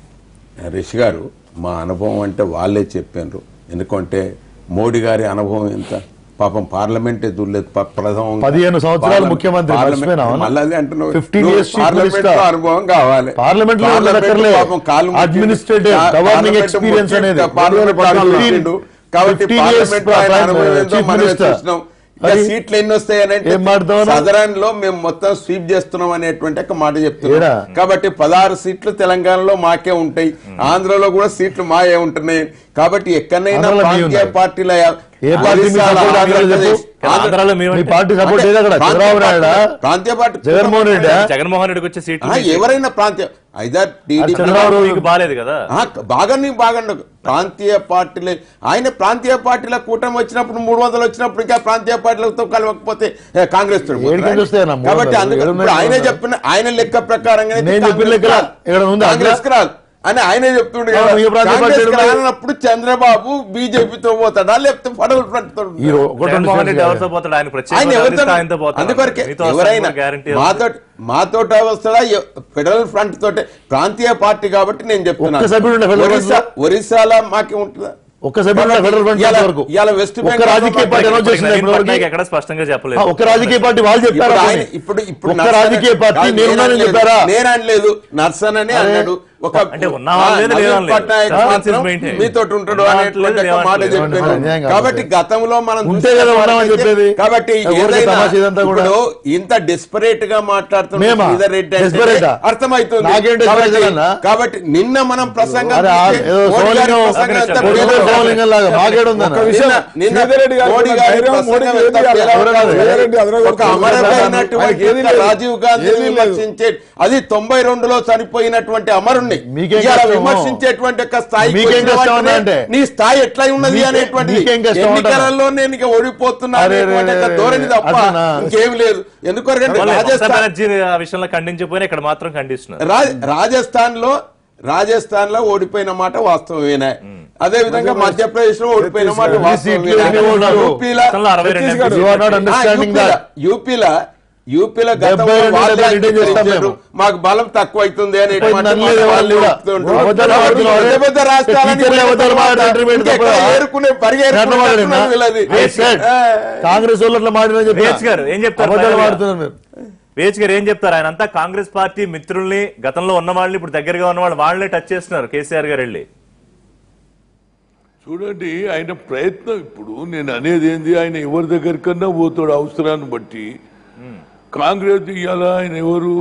[SPEAKER 3] రిషి గారు మా అనుభవం అంటే వాళ్ళే చెప్పారు ఎందుకంటే మోడీ గారి అనుభవం ఎంత పాపం పార్లమెంటే చూడలేదు ప- ప్రథమం
[SPEAKER 5] పదిహేను సంవత్సరాలు
[SPEAKER 3] పార్లమెంట్-
[SPEAKER 5] ముఖ్యమంత్రి
[SPEAKER 3] పార్లమెంట్-
[SPEAKER 5] మర్చిపోయినావా?
[SPEAKER 3] మళ్ళీ అదే అంటున్నావు
[SPEAKER 5] 15
[SPEAKER 3] నువ్వు
[SPEAKER 5] years chief
[SPEAKER 3] పార్లమెంట్
[SPEAKER 5] minister.
[SPEAKER 3] లో అనుభవం కావాలి
[SPEAKER 5] పార్లమెంట్ లో
[SPEAKER 3] పార్లమెంట్
[SPEAKER 5] ఉండక్కర్లే.
[SPEAKER 3] పాపం కాలు ముట్టిండు.
[SPEAKER 5] Administrative,
[SPEAKER 3] పా-
[SPEAKER 5] governing
[SPEAKER 3] పార్లమెంట్
[SPEAKER 5] experience
[SPEAKER 3] ముట్టిండు.
[SPEAKER 5] అనేది.
[SPEAKER 3] పార్లమెంట్ లో అడుగు
[SPEAKER 5] 15
[SPEAKER 3] పెట్టిండు. కాబట్టి
[SPEAKER 5] 15 years
[SPEAKER 3] పార్లమెంట్ లో ఆయన
[SPEAKER 5] prime,
[SPEAKER 3] అనుభవం ఏందో
[SPEAKER 5] chief
[SPEAKER 3] మనమే
[SPEAKER 5] minister.
[SPEAKER 3] చూసినాం ఇంకా
[SPEAKER 5] మరి
[SPEAKER 3] సీట్లు ఎన్ని వస్తాయనంటే
[SPEAKER 5] ఏం మాట్లాడతావు?
[SPEAKER 3] సదరన్ లో మేము మొత్తం స్వీప్ చేస్తున్నాం అనేటువంటి ఒక మాట
[SPEAKER 5] ఏడా?
[SPEAKER 3] చెప్తున్నాం కాబట్టి పదహారు సీట్లు తెలంగాణలో మాకే ఉంటాయి ఆంధ్రలో కూడా సీట్లు మాయే ఉంటున్నాయి కాబట్టి ఎక్కడైనా
[SPEAKER 5] ఆంధ్రాలో మీ
[SPEAKER 3] ప్రాంతీయ
[SPEAKER 5] ఉన్నాయి.
[SPEAKER 3] పార్టీల
[SPEAKER 5] ఏ పార్టీ మీ
[SPEAKER 3] ఒరిస్సాలో,
[SPEAKER 5] support ఆంధ్రాలో చెప్పు?
[SPEAKER 3] ఆంధ్రప్రదేశ్,
[SPEAKER 1] ఆంధ్రాలో మీ
[SPEAKER 5] మీ పార్టీ సపోర్ట్ ఏది అక్కడ
[SPEAKER 3] ప్రాంతీయ
[SPEAKER 5] చంద్రబాబు నాయుడా
[SPEAKER 3] పార్టీ- ప్రాంతీయ పార్టీ
[SPEAKER 5] జగన్మోహన్ రెడ్డి
[SPEAKER 1] జగన్మోహన్ రెడ్డికి వచ్చే సీట్లు
[SPEAKER 3] ఆ, ఎవరైనా ప్రాంతీయ ఐదర్ టీడీపీ
[SPEAKER 5] చంద్రబాబు
[SPEAKER 1] మీకు బాగాలేదు కదా
[SPEAKER 3] ఆ, బాగా నీ బాగా ప్రాంతీయ పార్టీలే ఆయన ప్రాంతీయ పార్టీల కూటమి వచ్చినప్పుడు మూడు వందలు వచ్చినప్పుడు ఇంకా ప్రాంతీయ పార్టీలతో కలవకపోతే ఏ, కాంగ్రెస్ తోటి పోతారా?
[SPEAKER 5] ఏడికి వస్తాయన్న మూడు
[SPEAKER 3] కాబట్టి
[SPEAKER 5] వందలు?
[SPEAKER 3] అందుకని
[SPEAKER 5] ఏడు
[SPEAKER 3] ఇప్పుడు
[SPEAKER 5] వందలు
[SPEAKER 3] ఆయన
[SPEAKER 5] ఉన్నారు.
[SPEAKER 3] చెప్పిన ఆయన లెక్క ప్రకారంగా
[SPEAKER 5] నేను చెప్పిన లెక్కల ఎక్కడ ఉందా?
[SPEAKER 3] కాంగ్రెస్ రాదు అని ఆయనే చెప్తుండే కదా.
[SPEAKER 5] అవును, ఏ ప్రాంతీయ
[SPEAKER 3] కాంగ్రెస్
[SPEAKER 5] పార్టీలు ఉన్నాయి?
[SPEAKER 3] రానప్పుడు చంద్రబాబు బీజేపీతో పోతాడా లేకపోతే ఫెడరల్ ఫ్రంట్ తో
[SPEAKER 5] ఈ రో- ఒకటి రెండు
[SPEAKER 1] జగన్మోహన్ రెడ్డి
[SPEAKER 5] states
[SPEAKER 1] ఎవరితో పోతాడు ఆయన
[SPEAKER 3] ఆయన
[SPEAKER 1] ప్రత్యేకంగా
[SPEAKER 3] ఎవరితో
[SPEAKER 1] ఆయనతో పోతాడు
[SPEAKER 3] అందుకొరకే
[SPEAKER 1] మీతో వస్తాడు
[SPEAKER 3] ఎవరైనా
[SPEAKER 1] గ్యారంటీ
[SPEAKER 3] మాతో మాతోట వస్తాడా ఎ- ఫెడరల్ ఫ్రంట్ తోటే ప్రాంతీయ పార్టీ కాబట్టి నేను
[SPEAKER 5] ఒక్క సభ్యుడు ఉండే
[SPEAKER 3] చెప్తున్నాను
[SPEAKER 5] ఫెడరల్
[SPEAKER 3] ఒరిస్సా ఒరిస్సాలో మాకే ఉంటుందా
[SPEAKER 5] ఒక్క సభ్యుడు
[SPEAKER 3] కాబట్టి
[SPEAKER 5] ఫెడరల్ ఫ్రంట్
[SPEAKER 3] ఇవాళ-
[SPEAKER 5] వరకు
[SPEAKER 3] ఇవాళ వెస్ట్
[SPEAKER 5] ఒక్క
[SPEAKER 3] బెంగాల్
[SPEAKER 5] రాజకీయ పార్టీ అనౌన్స్ చేసింది
[SPEAKER 1] నవీన్
[SPEAKER 5] ఇప్పటివరకు?
[SPEAKER 1] పట్నాయక్ ఎక్కడ స్పష్టంగా
[SPEAKER 5] ఆ,
[SPEAKER 1] చెప్పలేదు
[SPEAKER 5] ఒక్క రాజకీయ పార్టీ వాళ్ళు చెప్పారా
[SPEAKER 3] ఇప్పుడు
[SPEAKER 5] పోనీ?
[SPEAKER 3] ఆయన ఇప్పుడు ఇప్పుడు
[SPEAKER 5] ఒక్క
[SPEAKER 3] నర్సన్
[SPEAKER 5] రాజకీయ పార్టీ
[SPEAKER 3] కాదు,
[SPEAKER 5] నేనున్నానని
[SPEAKER 3] నేననలేదు.
[SPEAKER 5] చెప్పారా
[SPEAKER 3] నేననలేదు నర్సన్ అని అన్నాడు ఒక
[SPEAKER 1] అంటే ఉన్నావా
[SPEAKER 3] ఆ,
[SPEAKER 1] లేదు,
[SPEAKER 3] నవీన్
[SPEAKER 1] లేవా లేదు.
[SPEAKER 3] పట్నాయక్
[SPEAKER 1] Silence
[SPEAKER 3] మాత్రం
[SPEAKER 1] is maintained.
[SPEAKER 3] మీతో ఉంటాడు
[SPEAKER 1] ఉన్నావా
[SPEAKER 3] అనేటువంటి
[SPEAKER 1] లేదు,
[SPEAKER 3] ఒక మాట
[SPEAKER 1] లేవా లేదు.
[SPEAKER 3] చెప్పాను
[SPEAKER 5] అన్యాయం కాదు.
[SPEAKER 3] కాబట్టి గతంలో మనం
[SPEAKER 5] ఉంటే
[SPEAKER 3] చూసిన
[SPEAKER 5] కదా
[SPEAKER 3] వాటికి
[SPEAKER 5] ఉన్నామని
[SPEAKER 3] అయితే-
[SPEAKER 5] చెప్పేది.
[SPEAKER 3] కాబట్టి
[SPEAKER 5] ఊరికే
[SPEAKER 3] ఏదైనా
[SPEAKER 5] తమాషా ఇదంతా కూడా.
[SPEAKER 3] ఇప్పుడు ఇంత డెస్పరేట్ గా మాట్లాడుతున్న
[SPEAKER 5] మేమా?
[SPEAKER 3] శ్రీధర్ రెడ్డి
[SPEAKER 5] Desperate
[SPEAKER 3] అంటే
[SPEAKER 5] ఆ?
[SPEAKER 3] అర్థమవుతుంది
[SPEAKER 5] నాకేం desperate
[SPEAKER 3] కాబట్టి-
[SPEAKER 5] అన్నా?
[SPEAKER 3] కాబట్టి నిన్న మనం ప్రసంగం
[SPEAKER 5] అరే, ఆ-
[SPEAKER 3] చూస్తే
[SPEAKER 5] ఏదో
[SPEAKER 3] మోడీ గారి
[SPEAKER 5] సోమలింగం-
[SPEAKER 3] ప్రసంగం ఎంత
[SPEAKER 1] ఒక్క నిమిషం.
[SPEAKER 3] పేలవంగా
[SPEAKER 5] సోమలింగం లాగా మాకేడుందన్న?
[SPEAKER 4] ఒక్క విషయం,
[SPEAKER 3] నిన్న- నిన్న
[SPEAKER 4] శ్రీధర్ రెడ్డి గారికి
[SPEAKER 3] మోడీ
[SPEAKER 4] ఉన్న
[SPEAKER 3] గారి
[SPEAKER 4] ధైర్యం
[SPEAKER 3] ప్రసంగం
[SPEAKER 4] మోడీకి
[SPEAKER 3] ఎంత
[SPEAKER 4] ఏది
[SPEAKER 3] పేలవంగా
[SPEAKER 4] అదరగొట్టాలి.
[SPEAKER 3] ఉంది.
[SPEAKER 4] శ్రీధర్ రెడ్డి అదరగొట్టాలి.
[SPEAKER 3] ఒక అమరమైనటువంటి
[SPEAKER 4] ఆయనకి ఏది లేదు.
[SPEAKER 3] రాజీవ్ గాంధీ
[SPEAKER 4] ఏది లేదు.
[SPEAKER 3] విమర్శించే అది తొంభై రెండులో చనిపోయినటువంటి అమరుణ్ణి చెప్పండి
[SPEAKER 5] మీకేం
[SPEAKER 3] ఇవాళ
[SPEAKER 5] కష్టం?
[SPEAKER 3] విమర్శించేటువంటి యొక్క స్థాయికి
[SPEAKER 5] మీకేం
[SPEAKER 3] వచ్చిన
[SPEAKER 5] కష్టం
[SPEAKER 3] వాటినే
[SPEAKER 5] అంటే?
[SPEAKER 3] నీ స్థాయి ఎట్లా ఉన్నది
[SPEAKER 5] మీకే-
[SPEAKER 3] అనేటువంటిది
[SPEAKER 5] మీకేం కష్టం
[SPEAKER 3] ఎన్నికలలో నేను ఇక ఓడిపోతున్నా
[SPEAKER 5] అరే,
[SPEAKER 3] అనేటువంటి
[SPEAKER 5] రే,
[SPEAKER 3] యొక్క
[SPEAKER 5] రే,
[SPEAKER 3] ధోరణి తప్ప
[SPEAKER 5] అట్లనా?
[SPEAKER 3] ఇంకేం లేదు ఎందుకంటే
[SPEAKER 1] మమతా
[SPEAKER 3] రాజస్థాన్
[SPEAKER 1] బెనర్జీ ఆ విషయంలో ఖండించకపోయినా ఇక్కడ మాత్రం ఖండిస్తున్నారు
[SPEAKER 3] రా- రాజస్థాన్ లో రాజస్థాన్ లో ఓడిపోయిన మాట వాస్తవమేనా అదే విధంగా మధ్యప్రదేశ్ లో ఓడిపోయిన మాట
[SPEAKER 5] ఛత్తీస్గఢ్
[SPEAKER 3] వాస్తవమేనా
[SPEAKER 5] సీట్లు ఎన్ని ఉన్నారు?
[SPEAKER 3] యూపీలో
[SPEAKER 1] గతంలో అరవై రెండు
[SPEAKER 4] Chhattisgarh
[SPEAKER 5] You are not understanding that.
[SPEAKER 3] యూపీలో యూపీలో
[SPEAKER 5] డెబ్బై
[SPEAKER 3] గతంలో
[SPEAKER 5] రెండు
[SPEAKER 3] వాళ్ళే
[SPEAKER 5] డెబ్బై రెండు చేస్తాం
[SPEAKER 3] అంగీకరించారు.
[SPEAKER 5] మేము.
[SPEAKER 3] మాకు బలం తక్కువ అవుతుంది అనేటువంటి
[SPEAKER 5] పోయింది
[SPEAKER 3] మాట
[SPEAKER 5] అనలేదు
[SPEAKER 3] వాళ్ళే
[SPEAKER 5] వాళ్ళు
[SPEAKER 3] ఒప్పుతుంటారు.
[SPEAKER 5] కూడా. అబద్ధాలు ఆడుతున్నారు.
[SPEAKER 3] పెద్ద పెద్ద రాష్ట్రాలని
[SPEAKER 5] టీచర్లే అబద్ధాలు మాట్లాడారు, ఇంటర్మీడియట్
[SPEAKER 3] ఇంకెక్కడ
[SPEAKER 5] తప్ప.
[SPEAKER 3] ఏరుకునే పరిగెరుకునే
[SPEAKER 5] ఎట్లా మాట్లాడినా?
[SPEAKER 3] వీళ్ళది.
[SPEAKER 5] Yes, sir.
[SPEAKER 3] ఆ.
[SPEAKER 5] కాంగ్రెస్ వాళ్ళు అట్లా మాట్లాడని చెప్పి
[SPEAKER 1] వేచ్ గారు ఏం చెప్తారు
[SPEAKER 5] అబద్ధాలు
[SPEAKER 1] ఫైనల్గా?
[SPEAKER 5] మాడుతున్నారు మీరు
[SPEAKER 1] వేచ్ గారు ఏం చెప్తారు ఆయన అంతా కాంగ్రెస్ పార్టీ మిత్రుల్ని గతంలో ఉన్న వాళ్ళని ఇప్పుడు దగ్గరగా ఉన్న వాళ్ళు వాళ్ళనే టచ్ చేస్తున్నారు కేసీఆర్ గారు వెళ్ళి
[SPEAKER 2] చూడండి ఆయన ప్రయత్నం ఇప్పుడు నేను అనేది ఏంది ఆయన ఎవరి దగ్గరికన్నా పోతాడు అవసరాన్ని బట్టి కాంగ్రెస్ ఇవాళ ఆయన ఎవరు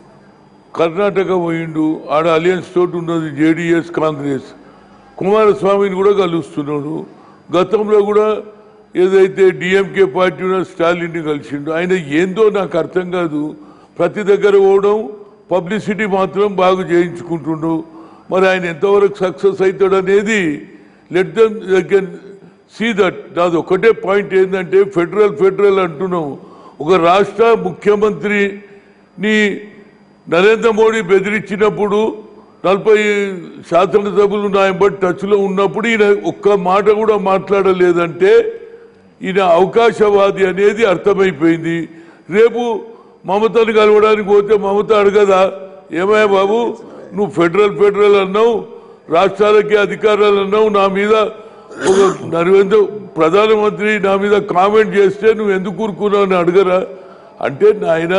[SPEAKER 2] కర్ణాటక పోయిండు ఆడ అలియన్స్ తోటి ఉన్నది జేడిఎస్ కాంగ్రెస్ కుమారస్వామిని కూడా కలుస్తున్నాడు గతంలో కూడా ఏదైతే డిఎంకే పార్టీ ఉన్న స్టాలిన్ని కలిసిండు ఆయన ఏందో నాకు అర్థం కాదు ప్రతి దగ్గర పోవడం పబ్లిసిటీ మాత్రం బాగా చేయించుకుంటుండు మరి ఆయన ఎంతవరకు సక్సెస్ అవుతాడు అనేది లెట్ దమ్ దగ్గర సీ దట్ నాది ఒకటే పాయింట్ ఏంటంటే ఫెడరల్ ఫెడరల్ అంటున్నాం ఒక రాష్ట్ర ముఖ్యమంత్రిని నరేంద్ర మోడీ బెదిరించినప్పుడు నలభై శాసనసభ్యులు నా బట్టి టచ్లో ఉన్నప్పుడు ఈయన ఒక్క మాట కూడా మాట్లాడలేదంటే ఈయన అవకాశవాది అనేది అర్థమైపోయింది రేపు మమతను కలవడానికి పోతే మమత అడగదా ఏమయ్యా బాబు నువ్వు ఫెడరల్ ఫెడరల్ అన్నావు రాష్ట్రాలకి అధికారాలు అన్నావు నా మీద ఒక నరేంద్ర ప్రధానమంత్రి నా మీద కామెంట్ చేస్తే నువ్వు ఎందుకు కూరుకున్నావు అని అడగరా అంటే నాయన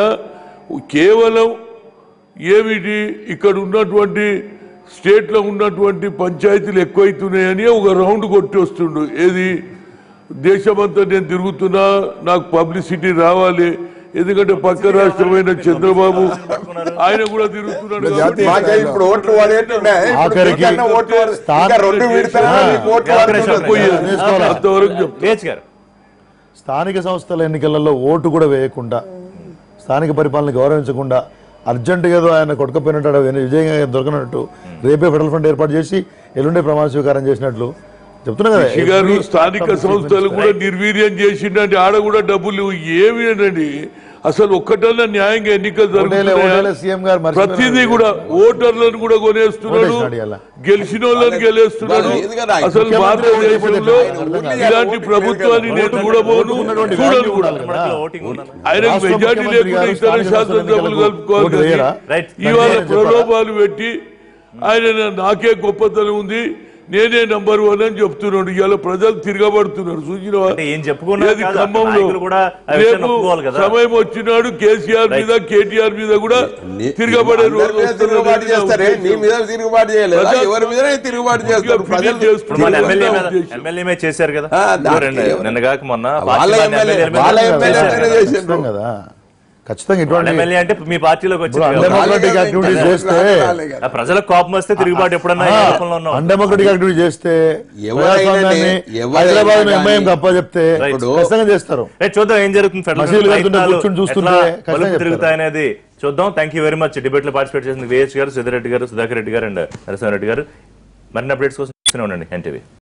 [SPEAKER 2] కేవలం ఏమిటి ఇక్కడ ఉన్నటువంటి స్టేట్లో ఉన్నటువంటి పంచాయతీలు ఎక్కువైతున్నాయని ఒక రౌండ్ కొట్టి వస్తుండు ఏది దేశమంతా నేను తిరుగుతున్నా నాకు పబ్లిసిటీ రావాలి ఎందుకంటే పక్క రాష్ట్రమైన చంద్రబాబు ఆయన కూడా తిరుగుతున్నాడు కాబట్టి
[SPEAKER 3] మాకే ఇప్పుడు ఓట్లు పడేట్టున్నాయి. ఇప్పుడు
[SPEAKER 5] ఆఖరికి
[SPEAKER 3] మీకన్నా ఓట్లు పడ-
[SPEAKER 5] స్థానం
[SPEAKER 3] ఇంకా రెండు విడతలలో మీకు ఓట్లు పడుతున్నది.
[SPEAKER 2] పోయేది.
[SPEAKER 5] వేసుకోవాలి.
[SPEAKER 2] అంతవరకు చెప్తా
[SPEAKER 1] వేచ్ గారు
[SPEAKER 5] స్థానిక సంస్థల ఎన్నికలలో ఓటు కూడా వేయకుండా స్థానిక పరిపాలన గౌరవించకుండా అర్జెంటుగా ఏదో ఆయన కొట్టుకపోయినట్టు ఆడ విజయంగా దొరకనట్టు రేపే ఫెడరల్ ఫండ్ ఏర్పాటు చేసి ఎల్లుండే ప్రమాణ స్వీకారం చేసినట్లు చెప్తున్నా కదా
[SPEAKER 2] రిషి గారు స్థానిక సంస్థలు కూడా నిర్వీర్యం చేసిండంటే ఆడ కూడా డబ్బులు ఏమి అండి అసలు ఒక్కటన్నా న్యాయంగా ఎన్నికలు
[SPEAKER 5] ఓటేలే,
[SPEAKER 2] జరుగుతున్నాయా
[SPEAKER 5] ఓటేలే సీఎం గారు మర్చిపోయినారు.
[SPEAKER 2] ప్రతిదీ కూడా ఓటర్లను కూడా కొనేస్తున్నాడు
[SPEAKER 5] ఓటేసినాడు ఇవాళ.
[SPEAKER 2] గెలిచిన వాళ్ళని గెలేస్తున్నాడు
[SPEAKER 3] వాళ్ళు ఎందుకంటే ఆయన
[SPEAKER 2] అసలు
[SPEAKER 5] ముఖ్యమంత్రి
[SPEAKER 2] భారతదేశంలో
[SPEAKER 5] ఓడిపోతే
[SPEAKER 2] ఇలాంటి ప్రభుత్వాన్ని నేను కూడా పోను
[SPEAKER 5] ఉన్నటువంటి
[SPEAKER 2] చూడను
[SPEAKER 5] value
[SPEAKER 2] కూడా
[SPEAKER 5] ఉండాలి.
[SPEAKER 1] మనలో ఓటింగ్ ఉన్నది
[SPEAKER 2] ఆయన
[SPEAKER 5] రాష్ట్ర
[SPEAKER 2] మెజార్టీ
[SPEAKER 5] ముఖ్యమంత్రి
[SPEAKER 2] లేకుండా
[SPEAKER 5] గారు
[SPEAKER 2] ఇతర
[SPEAKER 5] స్థానిక
[SPEAKER 2] శాసనసభలు
[SPEAKER 5] సంస్థల
[SPEAKER 2] కలుపుకోవాలి
[SPEAKER 5] ఓటు వేయరా?
[SPEAKER 1] రైట్.
[SPEAKER 2] ఇవాళ
[SPEAKER 5] చెప్పాలా?
[SPEAKER 2] ప్రలోభాలు పెట్టి ఆయన నాకే గొప్పతనం ఉంది నేనే నంబర్ వన్ అని చెప్తున్నాడు ఇవాళ ప్రజలు తిరగబడుతున్నారు చూసినవా
[SPEAKER 1] అంటే ఏం చెప్పుకున్నా
[SPEAKER 2] ఏది
[SPEAKER 1] కాదు,
[SPEAKER 2] ఖమ్మంలో
[SPEAKER 1] నాయకులు కూడా ఆ విషయాన్ని
[SPEAKER 2] రేపు
[SPEAKER 1] ఒప్పుకోవాలి కదా.
[SPEAKER 2] సమయం వచ్చినాడు కేసీఆర్ మీద కేటీఆర్ మీద కూడా
[SPEAKER 3] నీ-
[SPEAKER 2] తిరగబడే
[SPEAKER 3] అందరి
[SPEAKER 2] రోజు
[SPEAKER 3] మీద తిరుగుబాటు
[SPEAKER 2] వస్తున్నది నా
[SPEAKER 3] చేస్తారే నీ
[SPEAKER 2] ఉద్దేశం.
[SPEAKER 3] మీద తిరుగుబాటు చేయలేదు
[SPEAKER 2] ప్రజలు-
[SPEAKER 3] ఎవరి మీద తిరుగుబాటు చేస్తారు
[SPEAKER 2] ఫిర్యాదు
[SPEAKER 3] ప్రజలు
[SPEAKER 2] చేస్తున్నారు.
[SPEAKER 1] ఇప్పుడు మన
[SPEAKER 2] తిరుగుబాటు
[SPEAKER 1] ఎమ్మెల్యే మీద
[SPEAKER 2] ఉద్దేశం.
[SPEAKER 1] ఎమ్మెల్యే మీద చేశారు కదా
[SPEAKER 3] ఆ,
[SPEAKER 1] ఇదిగో రెండు
[SPEAKER 3] దానికి-
[SPEAKER 1] నిన్నగాక మొన్న
[SPEAKER 3] వాళ్ళ
[SPEAKER 1] పార్టీ మంది
[SPEAKER 3] ఎమ్మెల్యే
[SPEAKER 1] ఎమ్మెల్యేల మీద
[SPEAKER 3] వాళ్ళ
[SPEAKER 1] చేశారు
[SPEAKER 3] ఎమ్మెల్యే
[SPEAKER 1] కదా.
[SPEAKER 3] మీద చేసిండ్రు.
[SPEAKER 5] ఖచ్చితం కదా ఖచ్చితంగా
[SPEAKER 1] వాళ్ళ
[SPEAKER 5] ఇటువంటి
[SPEAKER 1] ఎమ్మెల్యే అంటే మీ పార్టీలోకి వచ్చి
[SPEAKER 5] ఇప్పుడు
[SPEAKER 1] కదా.
[SPEAKER 5] అన్డెమోక్రటిక్ యాక్టివిటీస్ చేస్తే
[SPEAKER 1] ఆ ప్రజలకు కోపం వస్తే తిరుగుబాటు ఎప్పుడన్నా ఈ రూపంలో ఉన్నాం
[SPEAKER 5] అన్డెమోక్రటిక్ యాక్టివిటీ చేస్తే
[SPEAKER 3] ఎవరైనా
[SPEAKER 5] ప్రజాస్వామ్యాన్ని
[SPEAKER 3] ఎవరైనా
[SPEAKER 5] హైదరాబాద్
[SPEAKER 3] కానీ
[SPEAKER 5] ఎంఐఎం తప్ప చెప్తే
[SPEAKER 1] Right.
[SPEAKER 5] ఖచ్చితంగా చేస్తారు
[SPEAKER 1] రైట్ చూద్దాం ఏం జరుగుతుంది ఫెడరల్
[SPEAKER 5] మసీదులు వెళ్తుంటే
[SPEAKER 1] ప్రయత్నాలు
[SPEAKER 5] కూర్చొని చూస్తుంటే
[SPEAKER 1] ఎట్లా
[SPEAKER 5] ఖచ్చితంగా
[SPEAKER 1] బలుపు
[SPEAKER 5] చెప్తారు.
[SPEAKER 1] తిరుగుతాయనేది చూద్దాం thank you very much debate లో పార్టిసిపేట్ చేసిన విహెచ్ గారు సిద్ధారెడ్డి గారు సుధాకర్ రెడ్డి గారు అండ్ నరసింహారెడ్డి గారు మరిన్ని అప్డేట్స్ కోసం చూస్తూనే ఉండండి ఎన్టీవీ